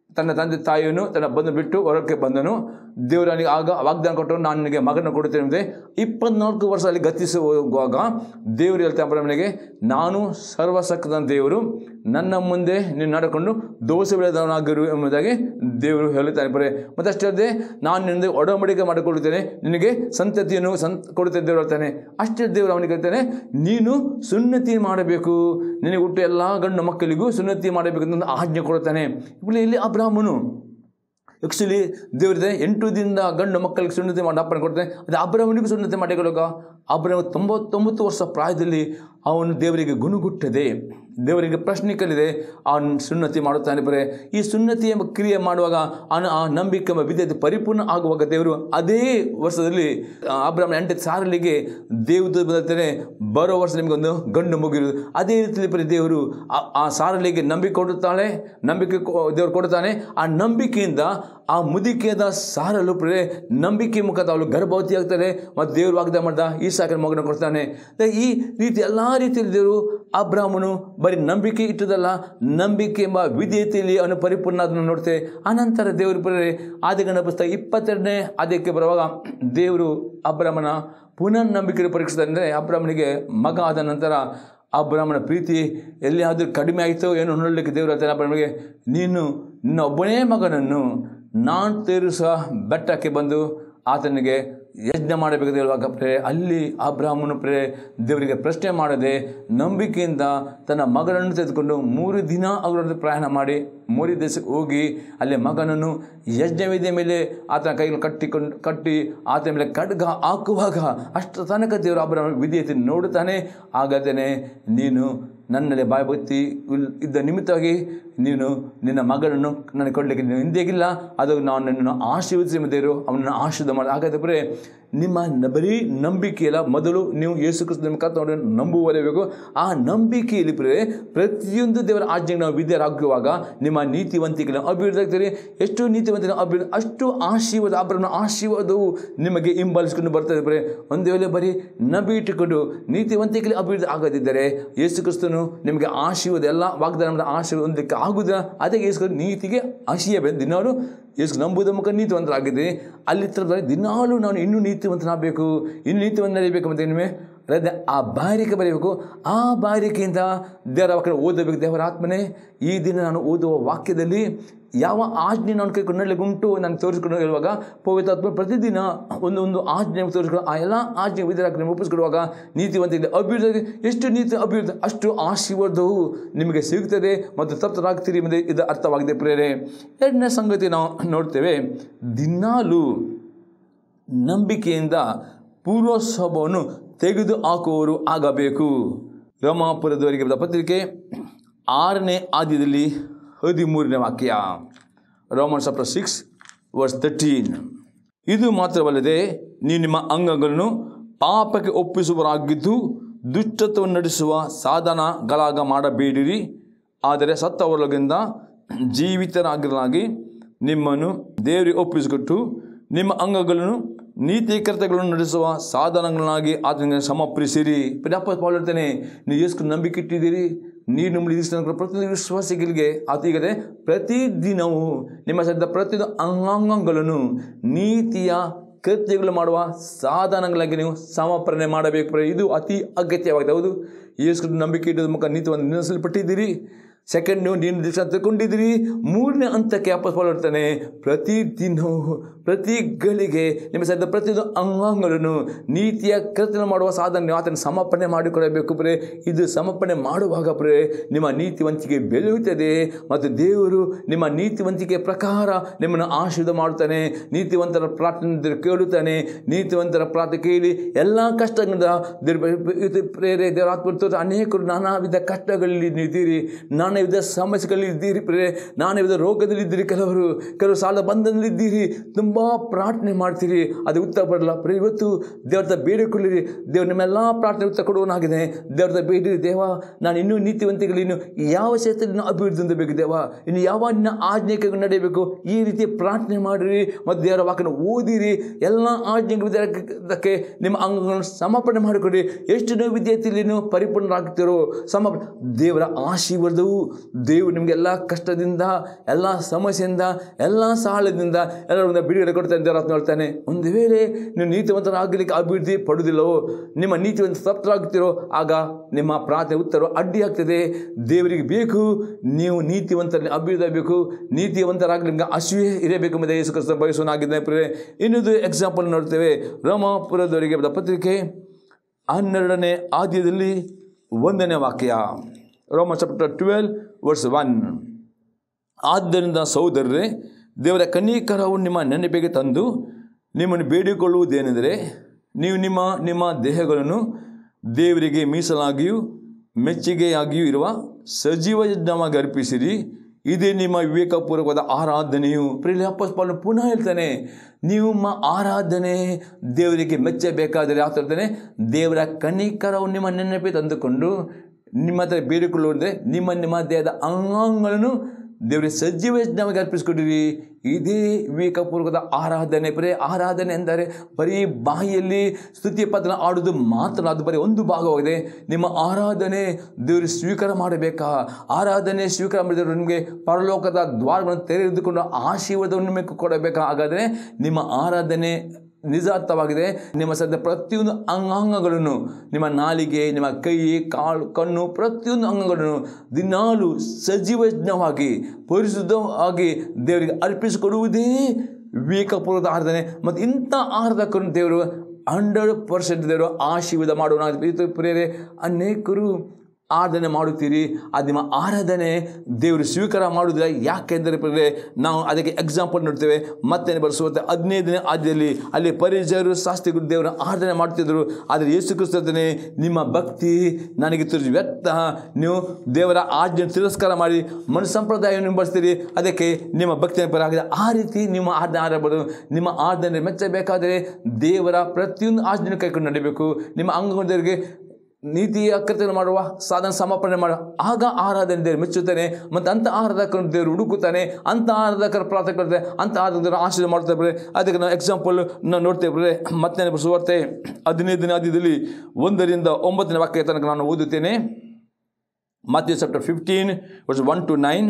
ತನ್ನ ತಂದೆ ತಾಯಿಯನ್ನು ತನ್ನ ಬಂದು ಬಿಟ್ಟು ಹೊರಕ್ಕೆ ಬಂದನು ದೇವರು ನನಗೆ ಆಗ ವಾಗ್ದಾನ ಕೊಟ್ಟರು ನಾನು ನಿನಗೆ ಮಗನ ಕೊಡುತ್ತೇನೆ ಅಂದರೆ ಇಪ್ಪತ್ನಾಲ್ಕು ವರ್ಷ ಅಲ್ಲಿ ಗತಿಸುವಾಗ ದೇವರು ಹೇಳ್ತಾ ಅಬ್ರಾಹ್ಮನಿಗೆ ನಾನು ಸರ್ವಸಕ್ಕದ ದೇವರು ನನ್ನ ಮುಂದೆ ನೀನು ನಡ್ಕೊಂಡು ದೋಷ ಬೆಳೆದವನಾಗಿರು ಎಂಬುದಾಗಿ ದೇವರು ಹೇಳುತ್ತಾನೆ ಬರೇ ಮತ್ತಷ್ಟೇ ಅಲ್ಲದೆ ನಾನು ನಿನ್ನಿಂದ ಒಡಂಬಡಿಕೆ ಮಾಡಿಕೊಳ್ಳುತ್ತೇನೆ ನಿನಗೆ ಸಂತತಿಯನ್ನು ಸಂ ಕೊಡುತ್ತೇನೆ ದೇವರು ಹೇಳ್ತಾನೆ ಅಷ್ಟೇ ದೇವರು ಅವನಿಗೆ ಹೇಳ್ತಾನೆ ನೀನು ಸುನ್ನತಿ ಮಾಡಬೇಕು ನಿನಗೆ ಹುಟ್ಟು ಎಲ್ಲ ಗಂಡು ಮಕ್ಕಳಿಗೂ ಸುನ್ನತಿ ಮಾಡಬೇಕು ಅಂತ ಒಂದು ಆಜ್ಞೆ ಕೊಡುತ್ತಾನೆ ಇಲ್ಲಿ ಇಲ್ಲಿ ಅಬ್ರಾಹ್ಮನು ಆ್ಯಕ್ಚುಲಿ ದೇವರಿದೆ ಎಂಟು ದಿನದ ಗಂಡು ಮಕ್ಕಳಿಗೆ ಸುನ್ನತಿ ಮಾಡಿ ಅಪ್ಪನ ಕೊಡ್ತಾನೆ ಅದು ಅಬ್ರಾಹ್ಮನಿಗೂ ಸುನ್ನತಿ ಮಾಡಿಕೊಳ್ಳೋಕ ಅಬ್ರಾಹ್ಮ ತೊಂಬತ್ತೊಂಬತ್ತು ವರ್ಷ ಪ್ರಾಯದಲ್ಲಿ ಅವನು ದೇವರಿಗೆ ಗುಣಗುಟ್ಟದೆ ದೇವರಿಗೆ ಪ್ರಶ್ನೆ ಕಲಿದೆ ಅವನು ಸುನ್ನತಿ ಮಾಡುತ್ತಾನೆ ಬರೇ ಈ ಸುನ್ನತಿ ಎಂಬ ಕ್ರಿಯೆ ಮಾಡುವಾಗ ಅವನು ಆ ನಂಬಿಕೆ ಎಂಬ ವಿದ್ಯೆ ಪರಿಪೂರ್ಣ ಆಗುವಾಗ ದೇವರು ಅದೇ ವರ್ಷದಲ್ಲಿ ಅಬ್ರಾಹ್ಮಣ ಎಂಟು ಸಾರಲಿಗೆ ದೇವರು ಬರುತ್ತಾನೆ ಬರೋ ವರ್ಷ ನಿಮಗೊಂದು ಗಂಡು ಮುಗಿರುವುದು ಅದೇ ರೀತಿಯಲ್ಲಿ ಬರೀ ದೇವರು ಆ- ಆ ಸಾರಲಿಗೆ ನಂಬಿಕೆ ಕೊಡುತ್ತಾಳೆ ನಂಬಿಕೆ ಕೊ- ದೇವರು ಕೊಡುತ್ತಾನೆ ಆ ನಂಬಿಕೆಯಿಂದ ಆ ಮುದಿಕೆಯಾದ ಸಾರಲು ಪ್ರೇ ನಂಬಿಕೆ ಮುಖದ ಅವಳು ಗರ್ಭವತಿ ಆಗ್ತಾರೆ ಮತ್ತು ದೇವರು ವಾಗ್ದಾನ ಮಾಡಿದ ಈ ಸಾಕಿನ ಮಗನ ಕೊಡ್ತಾನೆ ಈ ರೀತಿ ಎಲ್ಲ ರೀತಿಯಲ್ಲಿ ದೇವರು ಅಬ್ರಾಹ್ಮನು ಬರೀ ನಂಬಿಕೆ ಇಟ್ಟದಲ್ಲ ನಂಬಿಕೆ ಎಂಬ ವಿಧೇಯತೆಯಲ್ಲಿ ಅವನು ಪರಿಪೂರ್ಣ ಅದನ್ನು ನೋಡ್ತೇವೆ ಅನಂತರ ದೇವರು ಬರೀ ಆದಿಗಣ ಪುಸ್ತಕ ಇಪ್ಪತ್ತೆರಡನೇ ಆದ್ಯಕ್ಕೆ ಬರುವಾಗ ದೇವರು ಅಬ್ರಾಹ್ಮನ ಪುನಃ ನಂಬಿಕೆ ಪರೀಕ್ಷಿಸ್ತಾರೆ ಅಂದರೆ ಅಬ್ರಾಹ್ಮನಿಗೆ ಮಗ ಆದ ನಂತರ ಅಬ್ರಾಹ್ಮಣ ಪ್ರೀತಿ ಎಲ್ಲಿಯಾದರೂ ಕಡಿಮೆ ಆಯಿತೋ ಏನೋ ನೋಡಲಿಕ್ಕೆ ದೇವರು ಹೇಳ್ತಾನೆ ಅಬ್ರಾಹ್ಮನಿಗೆ ನೀನು ನಿನ್ನ ಒಬ್ಬನೇ ಮಗನನ್ನು ನಾನು ತೇರಿಸುವ ಬೆಟ್ಟಕ್ಕೆ ಬಂದು ಆತನಿಗೆ ಯಜ್ಞ ಮಾಡಬೇಕು ಹೇಳುವಾಗ ಪ್ರೇ ಅಲ್ಲಿ ಅಬ್ರಾಹ್ಮನು ಪ್ರೇ ದೇವರಿಗೆ ಪ್ರಶ್ನೆ ಮಾಡದೆ ನಂಬಿಕೆಯಿಂದ ತನ್ನ ಮಗನನ್ನು ತೆಗೆದುಕೊಂಡು ಮೂರು ದಿನ ಅವರೊಂದು ಪ್ರಯಾಣ ಮಾಡಿ ಮೂರು ದೇಶಕ್ಕೆ ಹೋಗಿ ಅಲ್ಲಿ ಮಗನನ್ನು ಯಜ್ಞವೇದಿಯ ಮೇಲೆ ಆತನ ಕೈಯಲ್ಲಿ ಕಟ್ಟಿಕೊಂಡು ಕಟ್ಟಿ ಆತನ ಮೇಲೆ ಖಡ್ಗ ಹಾಕುವಾಗ ಅಷ್ಟು ತನಕ ದೇವರು ಅಬ್ರಾಹ್ಮನ ವಿಧೇಯತೆ ನೋಡುತ್ತಾನೆ ಹಾಗಾದರೆ ನೀನು ನನ್ನಲ್ಲಿ ಭಯಭಕ್ತಿ ಇಲ್- ಇದ್ದ ನಿಮಿತ್ತವಾಗಿ ನೀನು ನಿನ್ನ ಮಗನನ್ನು ನನಗೆ ಕೊಡಲಿಕ್ಕೆ ನೀನು ಹಿಂದೆಗಿಲ್ಲ ಅದು ನಾನು ನಿನ್ನನ್ನು ಆಶೀರ್ವದಿಸಿ ದೇವರು ಅವನನ್ನು ಆಶೀರ್ವಾದ ಮಾಡಿ ಹಾಗಾದರೆ ಬರೇ ನಿಮ್ಮ ನ- ಬರೀ ನಂಬಿಕೆಯಲ್ಲ ಮೊದಲು ನೀವು ಯೇಸು ಕ್ರಿಸ್ತ ನಿಮ್ಮ ಕರ್ತವ್ಯ ನಂಬುವಲೇಬೇಕು ಆ ನಂಬಿಕೆಯಲ್ಲಿ ಪ್ರೇ ಪ್ರತಿಯೊಂದು ದೇವರ ಆಜ್ಞೆಗೆ ನಾವು ವಿದ್ಯರಾಗುವಾಗ ನಿಮ್ಮ ನೀತಿವಂತಿಕೆ ಅಭಿವೃದ್ಧಿ ಆಗ್ತೀರಿ ಎಷ್ಟು ನೀತಿವಂತಿಕೆ ಅಭಿವೃದ್ಧಿ ಅಷ್ಟು ಆಶೀರ್ವಾದ ಅಬ್ರಹ್ಮನ ಆಶೀರ್ವಾದವು ನಿಮಗೆ ಹಿಂಬಾಲಿಸಿಕೊಂಡು ಬರ್ತದೆ ಬರೀ ಒಂದು ವೇಳೆ ಬರೀ ನಂಬಿ ಇಟ್ಟುಕೊಂಡು ನೀತಿವಂತಿಕೆಯಲ್ಲಿ ಅಭಿವೃದ್ಧಿ ಆಗದಿದ್ದರೆ ಯೇಸು ಕ್ರಿಸ್ತನು ನಿಮಗೆ ಆಶೀರ್ವಾದ ಎಲ್ಲ ವಾಗ್ದಾನದ ಆಶೀರ್ವಾದ ಹೊಂದಲಿಕ್ಕೆ ಆಗುವುದಿಲ್ಲ ಅದಕ್ಕೆ ಯೇಸು ಕ್ರಿಸ್ತನು ನೀತಿಗೆ ಹಸಿಯ ಬೆಂದು ದಿನಾಲು ಯೇಸು ನಂಬುವುದ ಮುಖ ನೀತಿವಂತರಾಗಿದೆ ಅಲ್ಲಿ ಥರದಲ್ಲಿ ದಿನಾಲು ನಾನು ಇನ್ನೂ ನೀತಿವಂತನಾಗಬೇಕು ಇನ್ನೂ ನೀತಿವಂತ ನಡೀಬೇಕು ಅಂತ ನಿಮಗೆ ಅದೇ ಆ ಬಾರಿಕೆ ಬರೀಬೇಕು ಆ ಬಾರಿಕೆಯಿಂದ ದೇವರ ವಾಕ್ಯ ಓದಬೇಕು ದೇವರ ಆತ್ಮನೇ ಈ ದಿನ ನಾನು ಓದುವ ವಾಕ್ಯದಲ್ಲಿ ಯಾವ ಆಜ್ಞೆ ನಾನು ಕೈಕೊಂಡು ನಡಲಿಕ್ಕೆ ಉಂಟು ನಾನು ತೋರಿಸ್ಕೊಂಡು ಹೇಳುವಾಗ ಪವಿತ್ರಾತ್ಮ ಪ್ರತಿದಿನ ಒಂದು ಒಂದು ಆಜ್ಞೆ ತೋರಿಸ್ಕೊಂಡು ಆ ಎಲ್ಲ ಆಜ್ಞೆ ವಿಧಾನ ಒಪ್ಪಿಸ್ಕೊಡುವಾಗ ನೀತಿವಂತಿದೆ ಅಭಿವೃದ್ಧಿ ಎಷ್ಟು ನೀತಿ ಅಭಿವೃದ್ಧಿ ಅಷ್ಟು ಆಶೀರ್ವಾದವು ನಿಮಗೆ ಸಿಗುತ್ತದೆ ಮತ್ತು ತಪ್ತರಾಗ್ತೀರಿ ಎಂಬುದೇ ಇದು ಅರ್ಥವಾಗಿದೆ ಪ್ರೇರೆ ಎರಡನೇ ಸಂಗತಿ ನಾವು ನೋಡ್ತೇವೆ ದಿನಾಲು ನಂಬಿಕೆಯಿಂದ ಪೂರ್ವಸ್ವಭಾವವನ್ನು ತೆಗೆದು ಹಾಕುವವರು ಆಗಬೇಕು ರಮಾಪುರದವರಿಗೆ ಬರೆದ ಪತ್ರಿಕೆ ಆರನೇ ಆದ್ಯದಲ್ಲಿ ಹದಿಮೂರನೇ ವಾಕ್ಯ Roman chapter six verse thirteen ಇದು ಮಾತ್ರವಲ್ಲದೆ ನೀವು ನಿಮ್ಮ ಅಂಗಗಳನ್ನು ಪಾಪಕ್ಕೆ ಒಪ್ಪಿಸುವರಾಗಿದ್ದು ದುಷ್ಟತ್ವವನ್ನು ನಡೆಸುವ ಸಾಧನಗಳಾಗ ಮಾಡಬೇಡಿರಿ ಆದರೆ ಸತ್ತವರೊಳಗಿಂದ ಜೀವಿತರಾಗಿರಲಾಗಿ ನಿಮ್ಮನ್ನು ದೇವರಿಗೆ ಒಪ್ಪಿಸಿಕೊಟ್ಟು ನಿಮ್ಮ ಅಂಗಗಳನ್ನು ನೀತಿ ಕರ್ತಗಳನ್ನು ನಡೆಸುವ ಸಾಧನಗಳನ್ನಾಗಿ ಆತನಿಗೆ ಸಮರ್ಪಿಸಿರಿ ಪ್ರಜಾಪ ಪಾಲ್ ಹೇಳ್ತಾನೆ ನೀವು ಎಷ್ಟು ನಂಬಿಕೆ ಇಟ್ಟಿದ್ದೀರಿ ನೀರು ನಂಬಿ ಪ್ರತಿ ವಿಶ್ವಾಸಿಗಳಿಗೆ ಆತೀಗದೆ ಪ್ರತಿದಿನವೂ ನಿಮ್ಮ ಸದ್ದ ಪ್ರತಿಯೊಂದು ಅಂಗಾಂಗಗಳನ್ನು ನೀತಿಯ ಕೃತ್ಯಗಳು ಮಾಡುವ ಸಾಧನಗಳಾಗಿ ನೀವು ಸಮರ್ಪಣೆ ಮಾಡಬೇಕು ಇದು ಅತಿ ಅಗತ್ಯವಾಗಿದೆ ಹೌದು ಯೇಸು ನಂಬಿಕೆ ಇಟ್ಟದ ಮುಖ ನೀತಿಯನ್ನು ನಿಲ್ಲಿಸಲ್ಪಟ್ಟಿದ್ದೀರಿ ಸೆಕೆಂಡ್ ನೀವು ನೀನು ದಿವಸ ತಿಳ್ಕೊಂಡಿದ್ದೀರಿ ಮೂರನೇ ಹಂತಕ್ಕೆ ವಾಪಸ್ ಇರ್ತಾನೆ ಪ್ರತಿ ದಿನವೂ ಪ್ರತಿ ಗಳಿಗೆ ನಿಮ್ಮ ಸದ್ದ ಪ್ರತಿಯೊಂದು ಅಂಗಾಂಗಗಳನ್ನು ನೀತಿಯ ಕೃತ್ಯ ಮಾಡುವ ಸಾಧನೆ ನೀವು ಆತನ ಸಮರ್ಪಣೆ ಮಾಡಿಕೊಳ್ಳಬೇಕು ಪ್ರೇ ಇದು ಸಮರ್ಪಣೆ ಮಾಡುವಾಗ ಪ್ರೇ ನಿಮ್ಮ ನೀತಿವಂತಿಕೆ ಬೆಳೆಯುತ್ತದೆ ಮತ್ತು ದೇವರು ನಿಮ್ಮ ನೀತಿವಂತಿಕೆ ಪ್ರಕಾರ ನಿಮ್ಮನ್ನು ಆಶೀರ್ವಾದ ಮಾಡುತ್ತಾನೆ ನೀತಿವಂತರ ಪ್ರಾರ್ಥನೆ ದೇವರು ಕೇಳುತ್ತಾನೆ ನೀತಿವಂತರ ಪ್ರಾರ್ಥನೆ ಕೇಳಿ ಎಲ್ಲ ಕಷ್ಟಗಳಿಂದ ದೇವ್ರ ಇದು ಪ್ರೇರೆ ದೇವರ ಆತ್ಮ ತೋರಿಸಿ ಅನೇಕರು ನಾನಾ ವಿಧ ಕಷ್ಟಗಳಲ್ಲಿ ಇದ್ದೀರಿ ನಾನಾ ವಿಧ ಸಮಸ್ಯೆಗಳಲ್ಲಿ ಇದ್ದೀರಿ ಪ್ರೇರೆ ನಾನಾ ವಿಧ ರೋಗದಲ್ಲಿ ಇದ್ದೀರಿ ಕೆಲವರು ಕೆಲವರು ಸಾಲ ಬಂಧನದಲ್ಲಿದ್ದೀರಿ ತುಂಬ ಪ್ರಾರ್ಥನೆ ಮಾಡ್ತೀರಿ ಅದು ಉತ್ತರ ಬರಲ್ಲ ಪ್ರೇ ಇವತ್ತು ದೇವ್ರದ ಬೇಡಿಕೊಳ್ಳಿರಿ ದೇವ್ರ ನಿಮ್ಮೆಲ್ಲ ಪ್ರಾರ್ಥನೆ ಉತ್ತರ ಕೊಡುವನಾಗಿದೆ ದೇವ್ರದ ಬೇಡಿರಿ ದೇವ ನಾನು ಇನ್ನೂ ನೀತಿವಂತಿಗಳು ಇನ್ನು ಯಾವ ಕ್ಷೇತ್ರದಲ್ಲಿ ಅಭಿವೃದ್ಧಿ ಹೊಂದಬೇಕು ದೇವ ಇನ್ನು ಯಾವ ನಿನ್ನ ಆಜ್ಞೆಗೆ ನಡೆಯಬೇಕು ಈ ರೀತಿ ಪ್ರಾರ್ಥನೆ ಮಾಡಿರಿ ಮತ್ತು ದೇವರ ವಾಕ್ಯನ ಓದಿರಿ ಎಲ್ಲ ಆಜ್ಞೆಗೆ ನಿಮ್ಮ ಅಂಗಗಳನ್ನು ಸಮರ್ಪಣೆ ಮಾಡಿಕೊಡಿ ಎಷ್ಟು ನೀವು ವಿದ್ಯಾರ್ಥಿಯಲ್ಲಿ ನೀವು ಪರಿಪೂರ್ಣರಾಗ್ತಿರೋ ಸಮರ್ಪಣೆ ದೇವರ ಆಶೀರ್ವಾದವು ದೇವರು ನಿಮಗೆ ಎಲ್ಲ ಕಷ್ಟದಿಂದ ಎಲ್ಲ ಸಮಸ್ಯೆಯಿಂದ ಎಲ್ಲ ಸಾಲದಿಂದ ಎಲ್ಲರಿಂದ ಬಿಡುಗಡೆ ಕೊಡ್ತಾನೆ ದೇವರ ಆತ್ಮ ಹೇಳ್ತಾನೆ ಒಂದು ವೇಳೆ ನೀವು ನೀತಿವಂತರಾಗಲಿಕ್ಕೆ ಅಭಿವೃದ್ಧಿ ಪಡುವುದಿಲ್ಲವೋ ನಿಮ್ಮ ನೀತಿವಂತ ತಪ್ತರಾಗ್ತಿರೋ ಆಗ ನಿಮ್ಮ ಪ್ರಾರ್ಥನೆ ಉತ್ತರ ಅಡ್ಡಿ ಆಗ್ತದೆ ದೇವರಿಗೆ ಬೇಕು ನೀವು ನೀತಿವಂತರಲ್ಲಿ ಅಭಿವೃದ್ಧಿ ಆಗಬೇಕು ನೀತಿವಂತರಾಗಲಿ ನಿಮಗೆ ಅಸೂಯೆ ಇರಬೇಕು ಎಂಬುದೇ ಯೇಸು ಕ್ರಿಸ್ತ ಬಯಸುವನಾಗಿದ್ದಾನೆ ಪ್ರಿಯರೇ ಇನ್ನೊಂದು ಎಕ್ಸಾಂಪಲ್ ನೋಡ್ತೇವೆ ರೋಮಾಪುರದವರಿಗೆ ಬರೆದ ಪತ್ರಿಕೆ ಹನ್ನೆರಡನೇ ಆದ್ಯದಲ್ಲಿ ಒಂದನೇ ವಾಕ್ಯ ರೋಮ ಚಾಪ್ಟರ್ ಟ್ವೆಲ್ ವರ್ಸ್ ಒನ್ ಆದ್ದರಿಂದ ಸಹೋದರರೇ ದೇವರ ಕನ್ನಿಕರವು ನಿಮ್ಮ ನೆನಪಿಗೆ ತಂದು ನಿಮ್ಮನ್ನು ಬೇಡಿಕೊಳ್ಳುವುದೇನೆಂದರೆ ನೀವು ನಿಮ್ಮ ನಿಮ್ಮ ದೇಹಗಳನ್ನು ದೇವರಿಗೆ ಮೀಸಲಾಗಿಯೂ ಮೆಚ್ಚುಗೆಯಾಗಿಯೂ ಇರುವ ಸಜೀವ ಯಜ್ಞವಾಗಿ ಅರ್ಪಿಸಿರಿ ಇದೇ ನಿಮ್ಮ ವಿವೇಕಪೂರ್ವಕವಾದ ಆರಾಧನೆಯು ಪ್ರಿಯ ಅಪ್ಪಸ್ಪಾಲ ಪುನಃ ಹೇಳ್ತಾನೆ ನಿಮ್ಮ ಆರಾಧನೆ ದೇವರಿಗೆ ಮೆಚ್ಚಬೇಕಾದರೆ ಯಾವ ಹೇಳ್ತಾನೆ ದೇವರ ಕನಿಕರವು ನಿಮ್ಮ ನೆನಪಿ ತಂದುಕೊಂಡು ನಿಮ್ಮ ಹತ್ರ ಬೇಡಿಕೊಳ್ಳುವುದೇ ನಿಮ್ಮ ನಿಮ್ಮ ದೇಹದ ಅಂಗಾಂಗಗಳನ್ನು ದೇವರಿಗೆ ಸಜೀವ ಯಜ್ಞವಾಗಿ ಅರ್ಪಿಸಿಕೊಡಿರಿ ಇದೇ ವಿವೇಕಪೂರ್ವಕದ ಆರಾಧನೆ ಬರೀ ಆರಾಧನೆ ಎಂದರೆ ಬರೀ ಬಾಯಿಯಲ್ಲಿ ಸ್ತುತಿ ಪತ್ರ ಆಡುವುದು ಮಾತ್ರ ಅದು ಬರೀ ಒಂದು ಭಾಗವಾಗಿದೆ ನಿಮ್ಮ ಆರಾಧನೆ ದೇವರು ಸ್ವೀಕಾರ ಮಾಡಬೇಕಾ ಆರಾಧನೆ ಸ್ವೀಕಾರ ಮಾಡಿದರೆ ನಿಮಗೆ ಪರಲೋಕದ ದ್ವಾರಗಳನ್ನು ತೆರೆದುಕೊಂಡು ಆಶೀರ್ವಾದವನ್ನು ನಿಮಗೆ ಕೊಡಬೇಕಾ ಹಾಗಾದರೆ ನಿಮ್ಮ ಆರಾಧನೆ ನಿಜಾರ್ಥವಾಗಿದೆ ನಿಮ್ಮ ಸದ್ಯ ಪ್ರತಿಯೊಂದು ಅಂಗಾಂಗಗಳನ್ನು ನಿಮ್ಮ ನಾಲಿಗೆ ನಿಮ್ಮ ಕೈ ಕಾಲು ಕಣ್ಣು ಪ್ರತಿಯೊಂದು ಅಂಗಗಳನ್ನು ದಿನಾಲು ಸಜೀವಜ್ಞವಾಗಿ ಪರಿಶುದ್ಧವಾಗಿ ದೇವರಿಗೆ ಅರ್ಪಿಸಿಕೊಡುವುದೇ ವಿವೇಕಪೂರ್ವದ ಆರಾಧನೆ ಮತ್ತು ಇಂಥ ಆರಾಧಕರನ್ನು ದೇವರು ಹಂಡ್ರೆಡ್ ಪರ್ಸೆಂಟ್ ದೇವರು ಆಶೀರ್ವಾದ ಮಾಡೋಣ ಪ್ರಿಯರೇ ಅನೇಕರು ಆರಾಧನೆ ಮಾಡುತ್ತೀರಿ ಅದು ನಿಮ್ಮ ಆರಾಧನೆ ದೇವರು ಸ್ವೀಕಾರ ಮಾಡುವುದಿಲ್ಲ ಯಾಕೆಂದರೆ ಪ್ರಿಯರೇ ನಾವು ಅದಕ್ಕೆ ಎಕ್ಸಾಂಪಲ್ ನೋಡ್ತೇವೆ ಮತ್ತೆ ಬರೆಸುವಂತೆ ಹದಿನೈದನೇ ಆದ್ಯದಲ್ಲಿ ಅಲ್ಲಿ ಪರಿಚಯರು ಶಾಸ್ತ್ರಿಗಳು ದೇವರ ಆರಾಧನೆ ಮಾಡ್ತಿದ್ರು ಆದರೆ ಯೇಸು ಕ್ರಿಸ್ತನೇ ನಿಮ್ಮ ಭಕ್ತಿ ನನಗೆ ತಿಳಿಸಿ ವ್ಯರ್ಥ ನೀವು ದೇವರ ಆಜ್ಞೆ ತಿರಸ್ಕಾರ ಮಾಡಿ ಮನು ಸಂಪ್ರದಾಯವನ್ನು ಬಳಸ್ತೀರಿ ಅದಕ್ಕೆ ನಿಮ್ಮ ಭಕ್ತಿ ಆಗಿದೆ ಆ ರೀತಿ ನಿಮ್ಮ ಆರಾಧನೆ ಆಡಬಹುದು ನಿಮ್ಮ ಆರಾಧನೆ ಮೆಚ್ಚಬೇಕಾದರೆ ದೇವರ ಪ್ರತಿಯೊಂದು ಆಜ್ಞೆ ಕೈಕೊಂಡು ನಡೀಬೇಕು ನಿಮ್ಮ ಅಂಗಗಳಿಗೆ ನೀತಿಯ ಕರ್ತವ್ಯ ಮಾಡುವ ಸಾಧನ ಸಮರ್ಪಣೆ ಮಾಡುವ ಆಗ ಆರಾಧನೆ ದೇವರು ಮೆಚ್ಚುತ್ತಾನೆ ಮತ್ತು ಅಂಥ ಆರಾಧಕರನ್ನು ದೇವರು ಹುಡುಕುತ್ತಾನೆ ಅಂಥ ಆರಾಧಕರ ಪ್ರಾರ್ಥನೆ ಕೊಡ್ತಾರೆ ಅಂಥ ಆರಾಧಕರ ಆಶೀರ್ವಾದ ಮಾಡ್ತಾರೆ ಅದಕ್ಕೆ ನಾವು ಎಕ್ಸಾಂಪಲ್ ನಾವು ನೋಡ್ತೇವೆ ಮತ್ತೆ ಸುವಾರ್ತೆ ಹದಿನೈದನೇ ಆದ್ಯದಲ್ಲಿ ಒಂದರಿಂದ ಒಂಬತ್ತನೇ ವಾಕ್ಯ ತನಕ ನಾನು ಓದುತ್ತೇನೆ Matthew chapter fifteen verse one to nine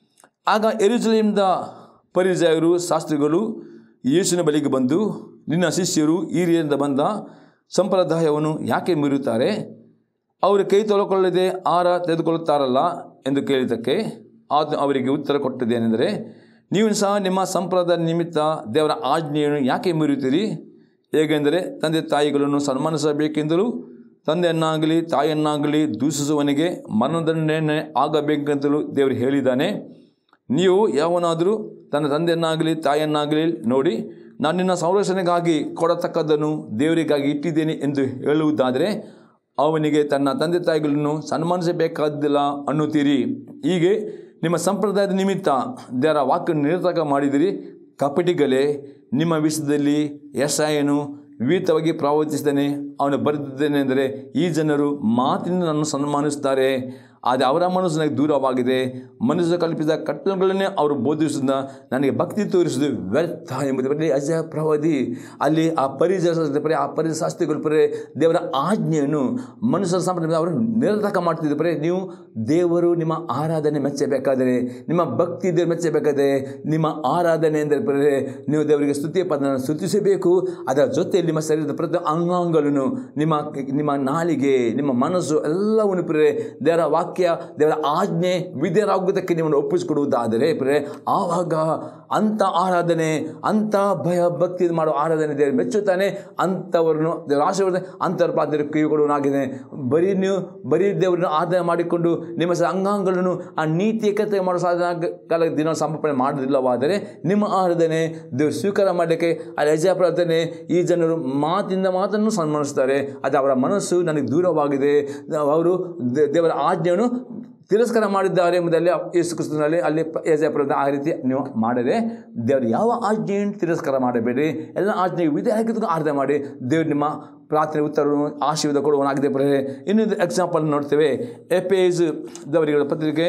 ಆಗ ಎರುಜಲೇಮ್ದ ಪರಿಚಯರು ಶಾಸ್ತ್ರಿಗಳು ಯೇಸುವಿನ ಬಳಿಗೆ ಬಂದು ನಿನ್ನ ಶಿಷ್ಯರು ಹಿರಿಯರಿಂದ ಬಂದ ಸಂಪ್ರದಾಯವನ್ನು ಯಾಕೆ ಮೀರುತ್ತಾರೆ ಅವರು ಕೈ ತೊಳಕೊಳ್ಳದೆ ಆಹಾರ ತೆಗೆದುಕೊಳ್ಳುತ್ತಾರಲ್ಲ ಎಂದು ಕೇಳಿದ್ದಕ್ಕೆ ಆತ ಅವರಿಗೆ ಉತ್ತರ ಕೊಟ್ಟದೇನೆಂದರೆ ನೀವು ಸಹ ನಿಮ್ಮ ಸಂಪ್ರದಾಯ ನಿಮಿತ್ತ ದೇವರ ಆಜ್ಞೆಯನ್ನು ಯಾಕೆ ಮೀರುತ್ತೀರಿ ಹೇಗೆಂದರೆ ತಂದೆ ತಾಯಿಗಳನ್ನು ಸನ್ಮಾನಿಸಬೇಕೆಂದಲೂ ತಂದೆಯನ್ನಾಗಲಿ ತಾಯಿಯನ್ನಾಗಲಿ ದೂಷಿಸುವವನಿಗೆ ಮರಣದಂಡನೆ ಆಗಬೇಕೆಂತಲೂ ದೇವರು ಹೇಳಿದ್ದಾನೆ ನೀವು ಯಾವನಾದರೂ ತನ್ನ ತಂದೆಯನ್ನಾಗಲಿ ತಾಯಿಯನ್ನಾಗಲಿ ನೋಡಿ ನಾನು ನಿನ್ನ ಸಂರಕ್ಷಣೆಗಾಗಿ ಕೊಡತಕ್ಕದ್ದನ್ನು ದೇವರಿಗಾಗಿ ಇಟ್ಟಿದ್ದೇನೆ ಎಂದು ಹೇಳುವುದಾದರೆ ಅವನಿಗೆ ತನ್ನ ತಂದೆ ತಾಯಿಗಳನ್ನು ಸನ್ಮಾನಿಸಬೇಕಾದ್ದಿಲ್ಲ ಅನ್ನುತ್ತೀರಿ ಹೀಗೆ ನಿಮ್ಮ ಸಂಪ್ರದಾಯದ ನಿಮಿತ್ತ ದೇವರ ವಾಕ್ಯ ನಿರತಕ ಮಾಡಿದಿರಿ ಕಪಟಿಗಲೇ ನಿಮ್ಮ ವಿಷಯದಲ್ಲಿ ಯಶಾಯನು ವಿವಿಧವಾಗಿ ಪ್ರವರ್ತಿಸಿದ್ದಾನೆ ಅವನು ಬರೆದಿದ್ದೇನೆ ಎಂದರೆ ಈ ಜನರು ಮಾತಿನಿಂದ ನನ್ನನ್ನು ಸನ್ಮಾನಿಸುತ್ತಾರೆ ಆದರೆ ಅವರ ಮನಸ್ಸು ನನಗೆ ದೂರವಾಗಿದೆ ಮನಸ್ಸು ಕಲ್ಪಿಸಿದ ಕಟ್ಟಳೆಗಳನ್ನೇ ಅವರು ಬೋಧಿಸಿದ ನನಗೆ ಭಕ್ತಿ ತೋರಿಸುವುದು ವ್ಯರ್ಥ ಎಂಬುದು ಬರೀ ಅಜಯ ಪ್ರವಾದಿ ಅಲ್ಲಿ ಆ ಪರಿಚಯ ಬರೀ ಆ ಪರಿಚಯ ಶಾಸ್ತ್ರಿಗಳು ಬರೀ ದೇವರ ಆಜ್ಞೆಯನ್ನು ಮನುಷ್ಯರ ಸಂಪ್ರದಾಯ ಅವರು ನಿರರ್ಥಕ ಮಾಡ್ತಿದ್ರು ಬರೀ ನೀವು ದೇವರು ನಿಮ್ಮ ಆರಾಧನೆ ಮೆಚ್ಚಬೇಕಾದರೆ ನಿಮ್ಮ ಭಕ್ತಿ ದೇವರು ಮೆಚ್ಚಬೇಕಾದರೆ ನಿಮ್ಮ ಆರಾಧನೆ ಎಂದರೆ ಬರೀ ನೀವು ದೇವರಿಗೆ ಸ್ತುತಿಯ ಪದನ ಸ್ತುತಿಸಬೇಕು ಅದರ ಜೊತೆಯಲ್ಲಿ ನಿಮ್ಮ ಶರೀರದ ಪ್ರತಿ ಅಂಗಾಂಗಗಳನ್ನು ನಿಮ್ಮ ನಿಮ್ಮ ನಾಲಿಗೆ ನಿಮ್ಮ ಮನಸ್ಸು ಎಲ್ಲವನ್ನು ಪ್ರೇರೆ ದೇವರ ವಾಕ್ಯ ದೇವರ ಆಜ್ಞೆ ವಿಧೇಯರಾಗುವುದಕ್ಕೆ ನಿಮ್ಮನ್ನು ಒಪ್ಪಿಸಿಕೊಡುವುದಾದರೆ ಪ್ರೇರೆ ಆವಾಗ ಅಂಥ ಆರಾಧನೆ ಅಂಥ ಭಯ ಭಕ್ತಿ ಮಾಡೋ ಆರಾಧನೆ ದೇವರು ಮೆಚ್ಚುತ್ತಾನೆ ಅಂಥವ್ರನ್ನು ದೇವರ ಆಶೀರ್ವಾದ ಅಂಥವ್ರ ಪಾತ್ರ ಕಿವಿ ಕೊಡುವನಾಗಿದೆ ಬರೀ ನೀವು ಬರೀ ದೇವರನ್ನು ಆರಾಧನೆ ಮಾಡಿಕೊಂಡು ನಿಮ್ಮ ಸ ಅಂಗಾಂಗಗಳನ್ನು ಆ ನೀತಿ ಏಕತೆ ಮಾಡೋ ಸಾಧನ ಕಾಲ ದಿನ ಸಮರ್ಪಣೆ ಮಾಡೋದಿಲ್ಲವಾದರೆ ನಿಮ್ಮ ಆರಾಧನೆ ದೇವರು ಸ್ವೀಕಾರ ಮಾಡಲಿಕ್ಕೆ ಆ ರಜಾ ಪ್ರಾರ್ಥನೆ ಈ ಜನರು ಮಾತಿಂದ ಮಾತನ್ನು ಸನ್ಮಾನಿಸ್ತಾರೆ ಅದು ಅವರ ಮನಸ್ಸು ನನಗೆ ದೂರವಾಗಿದೆ ಅವರು ದೇ- ದೇವರ ಆಜ್ಞೆಯನ್ನು ತಿರಸ್ಕಾರ ಮಾಡಿದ್ದಾರೆ ಎಂಬುದಲ್ಲಿ ಯೇಸು ಕ್ರಿಸ್ತನಲ್ಲಿ ಅಲ್ಲಿ ಯಜಾಪುರದ ಆ ರೀತಿ ನೀವು ಮಾಡದೆ ದೇವರು ಯಾವ ಆಜ್ಞೆಯನ್ನು ತಿರಸ್ಕಾರ ಮಾಡಬೇಡಿ ಎಲ್ಲ ಆಜ್ಞೆಗೆ ವಿಧೇಯರಾಗಿದ್ದನ್ನು ಆರಾಧನೆ ಮಾಡಿ ದೇವರು ನಿಮ್ಮ ಪ್ರಾರ್ಥನೆ ಉತ್ತರವನ್ನು ಆಶೀರ್ವಾದ ಕೊಡುವನಾಗಿದೆ ಬರೇ ಇನ್ನೊಂದು ಎಕ್ಸಾಂಪಲ್ ನೋಡ್ತೇವೆ ಎಪೇಜ್ ದವರಿಗಳ ಪತ್ರಿಕೆ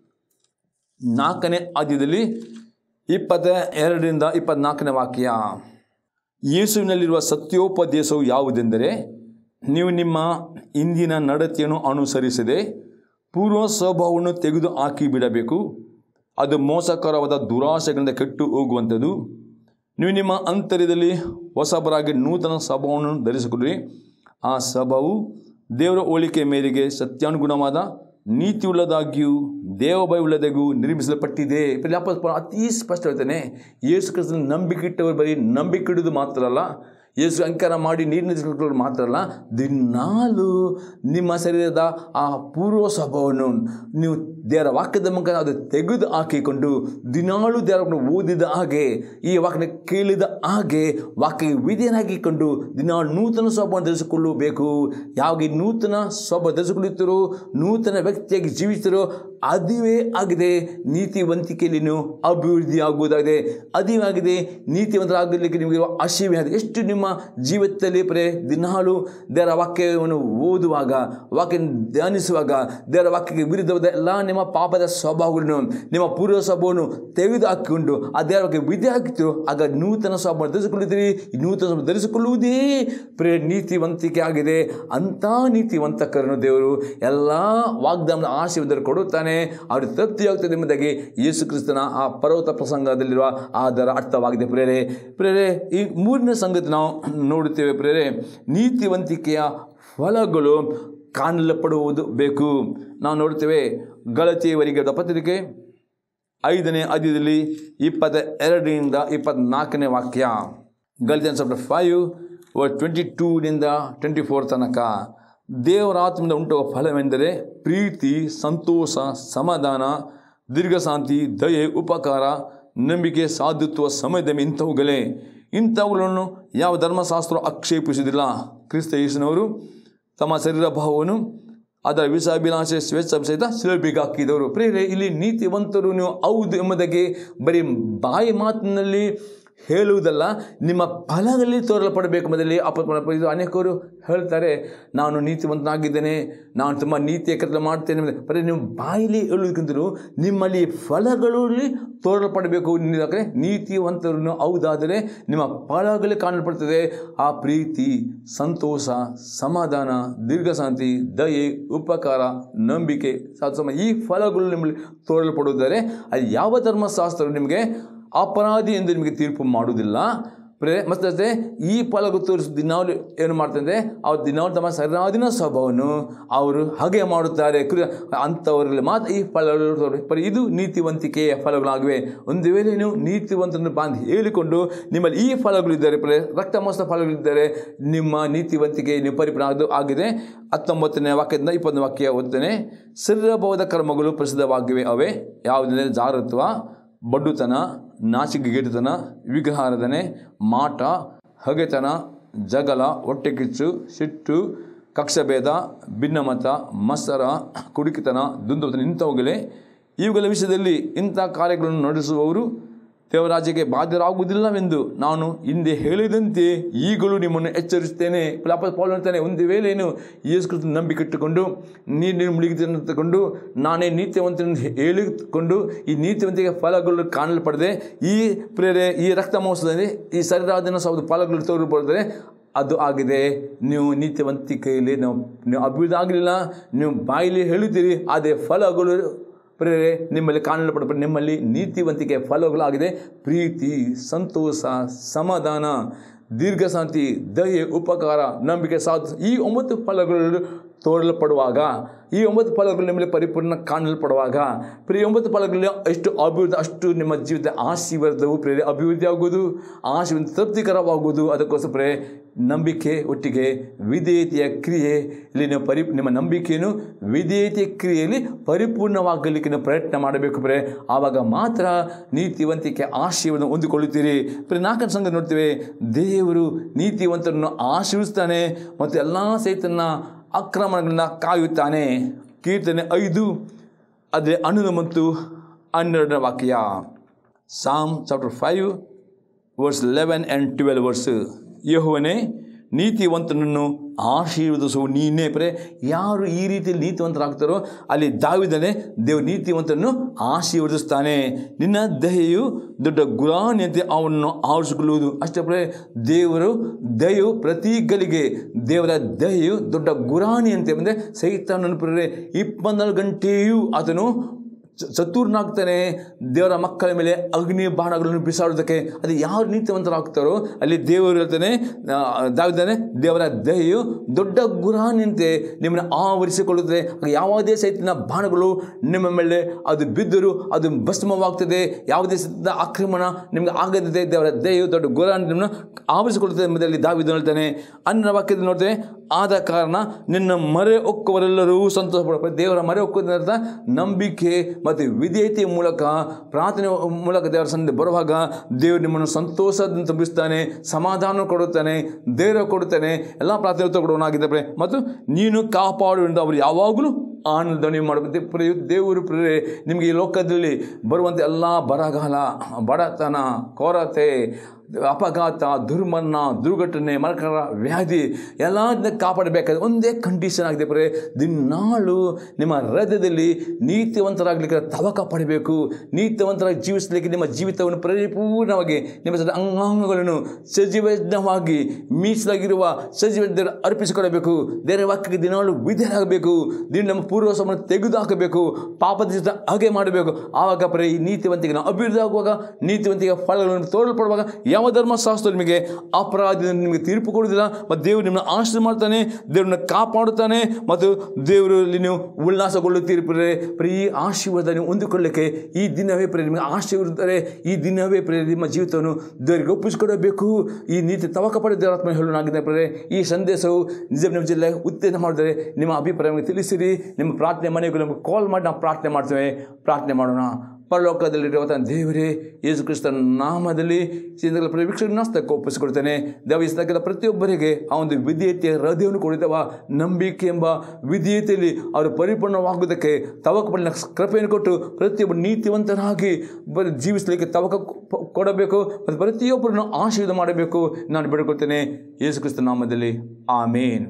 ನಾಲ್ಕನೇ ಆದ್ಯದಲ್ಲಿ ಇಪ್ಪತ್ತ ಎರಡರಿಂದ ಇಪ್ಪತ್ನಾಲ್ಕನೇ ವಾಕ್ಯ ಯೇಸುವಿನಲ್ಲಿರುವ ಸತ್ಯೋಪದೇಶವು ಯಾವುದೆಂದರೆ ನೀವು ನಿಮ್ಮ ಇಂದಿನ ನಡತೆಯನ್ನು ಅನುಸರಿಸದೆ ಪೂರ್ವ ಸ್ವಭಾವವನ್ನು ತೆಗೆದು ಹಾಕಿ ಬಿಡಬೇಕು ಅದು ಮೋಸಕರವಾದ ದುರಾಶೆಗಳಿಂದ ಕೆಟ್ಟು ಹೋಗುವಂಥದ್ದು ನೀವು ನಿಮ್ಮ ಅಂತರ್ಯದಲ್ಲಿ ಹೊಸಬರಾಗಿ ನೂತನ ಸ್ವಭಾವವನ್ನು ಧರಿಸಿಕೊಳ್ಳಿ ಆ ಸ್ವಭಾವವು ದೇವರ ಹೋಲಿಕೆ ಮೇರೆಗೆ ಸತ್ಯಾನುಗುಣವಾದ ನೀತಿಯುಳ್ಳದಾಗಿಯೂ ದೇವಭಯವುಳ್ಳದಾಗಿಯೂ ನಿರ್ಮಿಸಲ್ಪಟ್ಟಿದೆ ಇಲ್ಲಿ ಅಪ್ಪ ಅತಿ ಸ್ಪಷ್ಟ ಹೇಳ್ತಾನೆ ಯೇಸು ಕ್ರಿಸ್ತನ ನಂಬಿಕೆ ಇಟ್ಟವರು ಬರೀ ನಂಬಿಕೆ ಇಡುವುದು ಮಾತ್ರ ಅಲ್ಲ ಯೇಸು ಅಂಕಾರ ಮಾಡಿ ನೀರಿನ ಮಾತ್ರ ಅಲ್ಲ ದಿನಾಲು ನಿಮ್ಮ ಶರೀರದ ಆ ಪೂರ್ವ ಸ್ವಭಾವವನ್ನು ನೀವು ದೇವರ ವಾಕ್ಯದ ಮುಖಾಂತರ ಅದು ತೆಗೆದು ಹಾಕಿಕೊಂಡು ದಿನಾಳು ದೇವರನ್ನು ಓದಿದ ಹಾಗೆ ಈ ವಾಕ್ಯನ ಕೇಳಿದ ಹಾಗೆ ವಾಕ್ಯ ವಿಧಿಯನ್ನಾಗಿಕೊಂಡು ದಿನಾಳು ನೂತನ ಸ್ವಭಾವವನ್ನು ಧರಿಸಿಕೊಳ್ಳಬೇಕು ಯಾವಾಗ ಈ ನೂತನ ಸ್ವಭಾವ ಧರಿಸಿಕೊಳ್ಳುತ್ತೀರೋ ನೂತನ ವ್ಯಕ್ತಿಯಾಗಿ ಜೀವಿಸ್ತಿರೋ ಅದುವೇ ಆಗಿದೆ ನೀತಿವಂತಿಕೆಯಲ್ಲಿ ನೀವು ಅಭಿವೃದ್ಧಿ ಆಗುವುದಾಗಿದೆ ಅದಿವಾಗಿದೆ ನೀತಿವಂತರಾಗಲಿಕ್ಕೆ ನಿಮಗೆ ಆಶೀವೆ ಆಗಿದೆ ಎಷ್ಟು ನಿಮ್ಮ ಜೀವಿತದಲ್ಲಿ ಪ್ರೇ ದಿನಾಲು ದೇವರ ವಾಕ್ಯವನ್ನು ಓದುವಾಗ ವಾಕ್ಯ ಧ್ಯಾನಿಸುವಾಗ ದೇವರ ವಾಕ್ಯಕ್ಕೆ ವಿರುದ್ಧವಾದ ಎಲ್ಲ ನಿಮ್ಮ ಪಾಪದ ಸ್ವಭಾವಗಳನ್ನು ನಿಮ್ಮ ಪೂರ್ವ ಸ್ವಭಾವವನ್ನು ತೆಗೆದು ಹಾಕಿಕೊಂಡು ಆ ದೇವರ ವಾಕ್ಯ ವಿಧಿ ಹಾಕಿದ್ರು ಆಗ ನೂತನ ಸ್ವಭಾವ ಧರಿಸಿಕೊಳ್ಳುತ್ತೀರಿ ಈ ನೂತನ ಸ್ವಭಾವ ಧರಿಸಿಕೊಳ್ಳುವುದೇ ಪ್ರೇ ನೀತಿವಂತಿಕೆ ಆಗಿದೆ ಅಂಥ ನೀತಿವಂತಕರನ್ನು ದೇವರು ಎಲ್ಲ ವಾಗ್ದಾನದ ಆಶೀರ್ವಾದ ಕೊಡುತ್ತಾನೆ ಅವ್ರಿಗೆ ತೃಪ್ತಿಯಾಗ್ತದೆ ಎಂಬುದಾಗಿ ಯೇಸು ಕ್ರಿಸ್ತನ ಆ ಪರ್ವತ ಪ್ರಸಂಗದಲ್ಲಿರುವ ಅದರ ಅರ್ಥವಾಗಿದೆ ಪ್ರೇರೆ ಪ್ರೇರೆ ಈ ಮೂರನೇ ಸಂಗತಿ ನಾವು ನೋಡುತ್ತೇವೆ ಪ್ರೇರೆ ನೀತಿವಂತಿಕೆಯ ಫಲಗಳು ಕಾಣಲ್ಪಡುವುದು ಬೇಕು ನಾವು ನೋಡುತ್ತೇವೆ ಗಳತಿಯವರಿಗೆ ಪತ್ರಿಕೆ ಐದನೇ ಅಧ್ಯಾಯದಲ್ಲಿ ಇಪ್ಪತ್ತ ಎರಡರಿಂದ ಇಪ್ಪತ್ನಾಲ್ಕನೇ ವಾಕ್ಯ Galatian chapter five ver twenty ಟೂನಿಂದ ಟ್ವೆಂಟಿ ಫೋರ್ ತನಕ ದೇವರ ಆತ್ಮದಿಂದ ಉಂಟಾಗುವ ಫಲವೆಂದರೆ ಪ್ರೀತಿ ಸಂತೋಷ ಸಮಾಧಾನ ದೀರ್ಘಶಾಂತಿ ದಯೆ ಉಪಕಾರ ನಂಬಿಕೆ ಸಾಧುತ್ವ ಸಮಯದಮೆ ಇಂಥವುಗಳೇ ಇಂಥವುಗಳನ್ನು ಯಾವ ಧರ್ಮಶಾಸ್ತ್ರ ಆಕ್ಷೇಪಿಸುವುದಿಲ್ಲ ಕ್ರಿಸ್ತ ಯೇಸುನವರು ತಮ್ಮ ಶರೀರ ಭಾವವನ್ನು ಅದರ ವಿಷಾಭಿಲಾಷೆ ಸ್ವೇಚ್ಛ ಸಹಿತ ಶಿಲುಬೆಗೆ ಹಾಕಿದವರು ಪ್ರೇರೆ ಇಲ್ಲಿ ನೀತಿವಂತರು ನೀವು ಹೌದು ಎಂಬುದಾಗಿ ಬರೀ ಬಾಯಿ ಮಾತಿನಲ್ಲಿ ಹೇಳುವುದಲ್ಲ ನಿಮ್ಮ ಫಲಗಳಲ್ಲಿ ತೋರಲ್ಪಡಬೇಕು ಮೊದಲೇ ಅಪ ಇದು ಅನೇಕರು ಹೇಳ್ತಾರೆ ನಾನು ನೀತಿವಂತನಾಗಿದ್ದೇನೆ ನಾನು ತುಂಬ ನೀತಿಯ ಕೆಲಸ ಮಾಡ್ತೇನೆ ಬರೀ ನೀವು ಬಾಯಲ್ಲಿ ಹೇಳುವುದಕ್ಕಿಂತಲೂ ನಿಮ್ಮಲ್ಲಿ ಫಲಗಳಲ್ಲಿ ತೋರಲ್ಪಡಬೇಕು ಯಾಕಂದರೆ ನೀತಿವಂತರನ್ನು ಹೌದಾದರೆ ನಿಮ್ಮ ಫಲಗಳಲ್ಲಿ ಕಾಣಲ್ಪಡ್ತದೆ ಆ ಪ್ರೀತಿ ಸಂತೋಷ ಸಮಾಧಾನ ದೀರ್ಘಶಾಂತಿ ದಯೆ ಉಪಕಾರ ನಂಬಿಕೆ ಸಾಧು ಈ ಫಲಗಳು ನಿಮ್ಮಲ್ಲಿ ತೋರಲ್ಪಡುವುದರೆ ಅದು ಯಾವ ಧರ್ಮಶಾಸ್ತ್ರ ನಿಮಗೆ ಅಪರಾಧಿ ಎಂದು ನಿಮಗೆ ತೀರ್ಪು ಮಾಡುವುದಿಲ್ಲ ಪ್ರೇ ಮತ್ತೆ ಈ ಫಲಗಳು ತೋರಿಸಿ ದಿನಾವಳಿ ಏನು ಮಾಡ್ತಾರೆ ಅವ್ರು ದಿನಾವಳಿ ತಮ್ಮ ಸರಿಯಾದಿನ ಸ್ವಭಾವವನ್ನು ಅವರು ಹಾಗೆ ಮಾಡುತ್ತಾರೆ ಕುರಿ ಅಂಥವರಲ್ಲಿ ಮಾತ್ರ ಈ ಫಲಗಳು ತೋರಿ- ಪರಿ ಇದು ನೀತಿವಂತಿಕೆಯ ಫಲಗಳಾಗಿವೆ ಒಂದು ವೇಳೆ ನೀವು ನೀತಿವಂತರನ್ನು ಬಾಂಧಿ ಹೇಳಿಕೊಂಡು ನಿಮ್ಮಲ್ಲಿ ಈ ಫಲಗಳಿದ್ದಾರೆ ಪ್ರೇ ರಕ್ತ ಮೋಸ ಫಲಗಳಿದ್ದಾರೆ ನಿಮ್ಮ ನೀತಿವಂತಿಕೆ ನೀವು ಪರಿಪೂರ್ಣ ಅದು ಆಗಿದೆ ಹತ್ತೊಂಬತ್ತನೇ ವಾಕ್ಯದಿಂದ ಇಪ್ಪತ್ತನೇ ವಾಕ್ಯ ಓದ್ತೇನೆ ಶರೀರಭವದ ಕರ್ಮಗಳು ಪ್ರಸಿದ್ಧವಾಗಿವೆ ಅವೇ ಯಾವುದೆಂದರೆ ಜಾರತ್ವ ಬಡ್ಡುತನ ನಾಚಿಕೆಗೇಡುತನ ವಿಗ್ರಹಾರಾಧನೆ ಮಾಟ ಹಗೆತನ ಜಗಲ ಹೊಟ್ಟೆಕಿಚ್ಚು ಸಿಟ್ಟು ಕಕ್ಷಭೇದ ಭಿನ್ನಮತ ಮತ್ಸರ ಕುಡುಕಿತನ ದುಂದುತನ ಇಂಥವುಗಳೇ ಇವುಗಳ ವಿಷಯದಲ್ಲಿ ಇಂಥ ಕಾರ್ಯಗಳನ್ನು ನಡೆಸುವವರು ದೇವರಾಜ್ಯಕ್ಕೆ ಬಾಧ್ಯರಾಗುವುದಿಲ್ಲವೆಂದು ನಾನು ಹಿಂದೆ ಹೇಳಿದಂತೆ ಈಗಲೂ ನಿಮ್ಮನ್ನು ಎಚ್ಚರಿಸುತ್ತೇನೆ ಪ್ಲಾಪ ಪೌಲ್ ಹೇಳ್ತಾನೆ ಒಂದು ವೇಳೆಯನ್ನು ಯೇಸು ಕ್ರಿಸ್ತ ನಂಬಿಕೆ ಇಟ್ಟುಕೊಂಡು ನೀರಿನ ಮುಳುಗಿತನ್ನು ತಗೊಂಡು ನಾನೇ ನೀತಿವಂತನೆಂದು ಹೇಳಿಕೊಂಡು ಈ ನೀತಿವಂತಿಗೆ ಫಲಗಳು ಕಾಣಲ್ಪಡದೆ ಈ ಪ್ರೇರೆ ಈ ರಕ್ತ ಮೋಸದಲ್ಲಿ ಈ ಶರೀರಾಧನ ಸೌದ ಫಲಗಳು ತೋರಿಬರ್ತದೆ ಅದು ಆಗಿದೆ ನೀವು ನೀತಿವಂತಿಕೆಯಲ್ಲಿ ನಾವು ನೀವು ಅಭಿವೃದ್ಧಿ ಆಗಲಿಲ್ಲ ನೀವು ಬಾಯಲ್ಲಿ ಹೇಳುತ್ತೀರಿ ಅದೇ ಫಲಗಳು ಪ್ರೇರೆ ನಿಮ್ಮಲ್ಲಿ ಕಾಣಲ್ಪಡ ನಿಮ್ಮಲ್ಲಿ ನೀತಿವಂತಿಕೆ ಫಲಗಳಾಗಿದೆ ಪ್ರೀತಿ ಸಂತೋಷ ಸಮಾಧಾನ ದೀರ್ಘಶಾಂತಿ ದಯೆ ಉಪಕಾರ ನಂಬಿಕೆ ಸಾಧು ಈ ಒಂಬತ್ತು ಫಲಗಳು ತೋರಲ್ಪಡುವಾಗ ಈ ಒಂಬತ್ತು ಫಲಗಳು ನಿಮ್ಮಲ್ಲಿ ಪರಿಪೂರ್ಣ ಕಾಣಲ್ಪಡುವಾಗ ಪ್ರಿಯ ಒಂಬತ್ತು ಫಲಗಳಲ್ಲಿ ಎಷ್ಟು ಅಭಿವೃದ್ಧಿ ಅಷ್ಟು ನಿಮ್ಮ ಜೀವಿತ ಆಶೀರ್ವಾದವು ಪ್ರೇರೆ ಅಭಿವೃದ್ಧಿ ಆಗುವುದು ಆಶೀರ್ವಾದ ತೃಪ್ತಿಕರವಾಗುವುದು ಅದಕ್ಕೋಸ್ಕರ ಪ್ರೇ ನಂಬಿಕೆ ಒಟ್ಟಿಗೆ ವಿಧೇಯತೆಯ ಕ್ರಿಯೆ ಇಲ್ಲಿ ನೀವು ಪರಿ ನಿಮ್ಮ ನಂಬಿಕೆಯನ್ನು ವಿಧೇಯತೆಯ ಕ್ರಿಯೆಯಲ್ಲಿ ಪರಿಪೂರ್ಣವಾಗಲಿಕ್ಕೆ ನೀವು ಪ್ರಯತ್ನ ಮಾಡಬೇಕು ಪ್ರೇ ಆವಾಗ ಮಾತ್ರ ನೀತಿವಂತಿಕೆ ಆಶೀರ್ವಾದ ಹೊಂದಿಕೊಳ್ಳುತ್ತೀರಿ ಪ್ರೇ ನಾಲ್ಕನೇ ಸಂಘ ನೋಡ್ತೇವೆ ದೇವರು ನೀತಿವಂತರನ್ನು ಆಶೀರ್ವಿಸ್ತಾನೆ ಮತ್ತು ಎಲ್ಲ ಸಹಿತನ ಅಕ್ರಮಗಳನ್ನ ಕಾಯುತ್ತಾನೆ ಕೀರ್ತನೆ ಐದು ಅದೇ ಹನ್ನೊಂದು ಮತ್ತು ಹನ್ನೆರಡನೇ ವಾಕ್ಯ psalm chapter five verse eleven and twelve verse ಯಹುವನೇ ನೀತಿವಂತನನ್ನು ಆಶೀರ್ವದಿಸುವ ನೀನೇ ಪ್ರೇ ಯಾರು ಈ ರೀತಿಯಲ್ಲಿ ನೀತಿವಂತರಾಗ್ತಾರೋ ಅಲ್ಲಿ ದಾವಿದನೇ ದೇವರು ನೀತಿವಂತನನ್ನು ಆಶೀರ್ವದಿಸ್ತಾನೆ ನಿನ್ನ ದಯೆಯು ದೊಡ್ಡ ಗುರಾಣಿಯಂತೆ ಅವನನ್ನು ಆರಿಸಿಕೊಳ್ಳುವುದು ಅಷ್ಟೇ ಪ್ರೇ ದೇವರು ದಯೆಯು ಪ್ರತಿ ಗಲಿಗೆ ದೇವರ ದಯೆಯು ದೊಡ್ಡ ಗುರಾಣಿಯಂತೆ ಅಂದರೆ ಸೈತಾನನ ಪ್ರೇರೆ ಇಪ್ಪತ್ನಾಲ್ಕು ಗಂಟೆಯೂ ಆತನು ಚ- ಚತುರ್ನಾಗ್ತಾನೆ ದೇವರ ಮಕ್ಕಳ ಮೇಲೆ ಅಗ್ನಿ ಬಾಣಗಳನ್ನು ಬಿಸಾಡೋದಕ್ಕೆ ಅದು ಯಾರು ನೀತಿವಂತರಾಗ್ತಾರೋ ಅಲ್ಲಿ ದೇವರು ಹೇಳ್ತಾನೆ ಆ, ದಾವಿದಾನೆ ದೇವರ ದಯೆಯು ದೊಡ್ಡ ಗುರಾನಿಂತೆ ನಿಮ್ಮನ್ನು ಆವರಿಸಿಕೊಳ್ಳುತ್ತದೆ ಆಗ ಯಾವುದೇ ಸೈತಿನ ಬಾಣಗಳು ನಿಮ್ಮ ಮೇಲೆ ಅದು ಬಿದ್ದರೂ ಅದು ಭಸ್ಮವಾಗ್ತದೆ ಯಾವುದೇ ಸೈತನ ಆಕ್ರಮಣ ನಿಮಗೆ ಆಗದಿದೆ ದೇವರ ದಯೆಯು ದೊಡ್ಡ ಗುರಾನ್ ನಿಮ್ಮನ್ನು ಆವರಿಸಿಕೊಳ್ಳುತ್ತದೆ ಎಂಬುದರಲ್ಲಿ ದಾವಿದ ಹೇಳ್ತಾನೆ ಅನ್ನ ವಾಕ್ಯದಲ್ಲಿ ನೋಡ್ತೇವೆ ಆದ ಕಾರಣ ನಿನ್ನ ಮರೆ ಒಕ್ಕುವರೆಲ್ಲರೂ ಸಂತೋಷ ಪಡಬೇಕು ದೇವರ ಮರೆ ಒಕ್ಕುವುದರ ಅರ್ಥ ನಂಬಿಕೆ ಮತ್ತು ವಿಧೇಯತೆಯ ಮೂಲಕ ಪ್ರಾರ್ಥನೆ ಮೂಲಕ ದೇವರ ಸನ್ನಿಧಿ ಬರುವಾಗ ದೇವರು ನಿಮ್ಮನ್ನು ಸಂತೋಷದಿಂದ ತುಂಬಿಸ್ತಾನೆ ಸಮಾಧಾನ ಕೊಡುತ್ತಾನೆ ಧೈರ್ಯ ಕೊಡುತ್ತಾನೆ ಎಲ್ಲ ಪ್ರಾರ್ಥನೆ ಕೊಡುವನಾಗಿದ್ದರೆ ಮತ್ತು ನೀನು ಕಾಪಾಡುವಂತ ಅವರು ಯಾವಾಗಲೂ ಆನಂದನೆ ಮಾಡಬೇಕು ಪ್ರಿಯ ದೇವರು ಪ್ರಿಯರೇ ನಿಮಗೆ ಈ ಲೋಕದಲ್ಲಿ ಬರುವಂಥ ಎಲ್ಲ ಬರಗಾಲ ಬಡತನ ಕೊರತೆ ಅಪಘಾತ ದುರ್ಮರಣ ದುರ್ಘಟನೆ ಮರಕರ ವ್ಯಾಧಿ ಎಲ್ಲದನ್ನ ಕಾಪಾಡಬೇಕಾದ್ರೆ ಒಂದೇ ಕಂಡೀಷನ್ ಆಗಿದೆ ಪ್ರಿಯರೇ ದಿನಾಳು ನಿಮ್ಮ ಹೃದಯದಲ್ಲಿ ನೀತಿವಂತರಾಗಲಿಕ್ಕೆ ತವಕ ಪಡಬೇಕು ನೀತಿವಂತರಾಗಿ ಜೀವಿಸಲಿಕ್ಕೆ ನಿಮ್ಮ ಜೀವಿತವನ್ನು ಪರಿಪೂರ್ಣವಾಗಿ ನಿಮ್ಮ ಸದ ಅಂಗಾಂಗಗಳನ್ನು ಸಜೀವವಾಗಿ ಮೀಸಲಾಗಿರುವ ಸಜೀವ ದೇವರು ಅರ್ಪಿಸಿಕೊಳ್ಳಬೇಕು ದೇವರ ವಾಕ್ಯಕ್ಕೆ ದಿನಾಳು ವಿಧೇಯರಾಗಬೇಕು ದಿನ ನಮ್ಮ ಪೂರ್ವಸವನ್ನು ತೆಗೆದುಹಾಕಬೇಕು ಪಾಪದ ಜೊತೆ ಹಾಗೆ ಮಾಡಬೇಕು ಆವಾಗ ಪರ ಈ ನೀತಿವಂತಿಗೆ ನಾವು ಅಭಿವೃದ್ಧಿ ಆಗುವಾಗ ನೀತಿವಂತಿಗೆ ಫಲಗಳನ್ನು ತೋರಲ್ಪಡುವಾಗ ಯಾವ ಧರ್ಮಶಾಸ್ತ್ರ ನಿಮಗೆ ಅಪರಾಧದಿಂದ ನಿಮಗೆ ತೀರ್ಪು ಕೊಡುವುದಿಲ್ಲ ಮತ್ತು ದೇವರು ನಿಮ್ಮನ್ನು ಆಶ್ರಯ ಮಾಡ್ತಾನೆ ದೇವ್ರನ್ನ ಕಾಪಾಡುತ್ತಾನೆ ಮತ್ತು ದೇವರಲ್ಲಿ ನೀವು ಉಲ್ಲಾಸಗೊಳ್ಳುತ್ತೀರಿ ಪ್ರಿಯರೇ ಪ್ರಿಯ ಈ ಆಶೀರ್ವಾದ ನೀವು ಹೊಂದಿಕೊಳ್ಳಲಿಕ್ಕೆ ಈ ದಿನವೇ ಪ್ರಿಯ ನಿಮಗೆ ಆಶೀರ್ವಾದರೆ ಈ ದಿನವೇ ಪ್ರಿಯ ನಿಮ್ಮ ಜೀವಿತವನ್ನು ದೇವರಿಗೆ ಒಪ್ಪಿಸಿಕೊಡಬೇಕು ಈ ನೀತಿ ತವಕ ಪಡೆದ ದೇವರಾತ್ಮ ಹೇಳೋಣಾಗಿದೆ ಪ್ರಿಯರೇ ಈ ಸಂದೇಶವು ನಿಜ ನಿಮ್ಮ ಜಿಲ್ಲೆ ಉತ್ತೇಜನ ಮಾಡಿದರೆ ನಿಮ್ಮ ಅಭಿಪ್ರಾಯವನ್ನು ತಿಳಿಸಿರಿ ನಿಮ್ಮ ಪ್ರಾರ್ಥನೆ ಮನೆಗೂ ನಮಗೆ ಕಾಲ್ ಮಾಡಿ ನಾವು ಪ್ರಾರ್ಥನೆ ಮಾಡ್ತೇವೆ ಪ್ರಾರ್ಥನೆ ಮಾಡೋಣ ಪರಲೋಕದಲ್ಲಿರುವಂಥ ದೇವರೇ ಯೇಸು ಕ್ರಿಸ್ತನ ನಾಮದಲ್ಲಿ ಸಿಂಧಗಳ ವೀಕ್ಷಕ ನಾಸ್ತಕ್ಕೆ ಒಪ್ಪಿಸಿಕೊಡ್ತೇನೆ ದೇವಿಸ್ತಕ್ಕೆಲ್ಲ ಪ್ರತಿಯೊಬ್ಬರಿಗೆ ಆ ಒಂದು ವಿಧೇಯತೆಯ ಹೃದಯವನ್ನು ಕೊಡಿದವ ನಂಬಿಕೆ ಎಂಬ ವಿಧೇಯತೆಯಲ್ಲಿ ಅವರು ಪರಿಪೂರ್ಣವಾಗುವುದಕ್ಕೆ ತವಕ ಪಡಿನ ಕೃಪೆಯನ್ನು ಕೊಟ್ಟು ಪ್ರತಿಯೊಬ್ಬರು ನೀತಿವಂತರಾಗಿ ಬರೀ ಜೀವಿಸಲಿಕ್ಕೆ ತವಕ ಕೊ- ಕೊಡಬೇಕು ಮತ್ತು ಪ್ರತಿಯೊಬ್ಬರನ್ನು ಆಶೀರ್ವಾದ ಮಾಡಬೇಕು ನಾನು ಬೇಡಿಕೊಳ್ತೇನೆ ಯೇಸು ಕ್ರಿಸ್ತನ ನಾಮದಲ್ಲಿ ಆಮೇನ್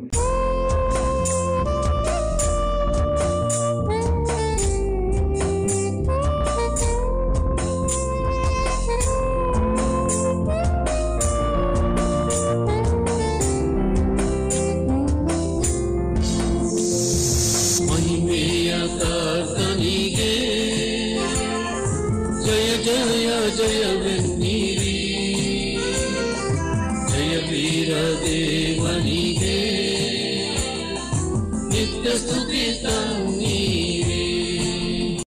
ಮಹಿಮೆಯ ಕರ್ತನಿಗೆ ಜಯ ಜಯ ಜಯವೆನ್ನಿರಿ ಜಯ ವೀರ ದೇವನಿಗೆ ನಿತ್ಯ ಸ್ತುತಿ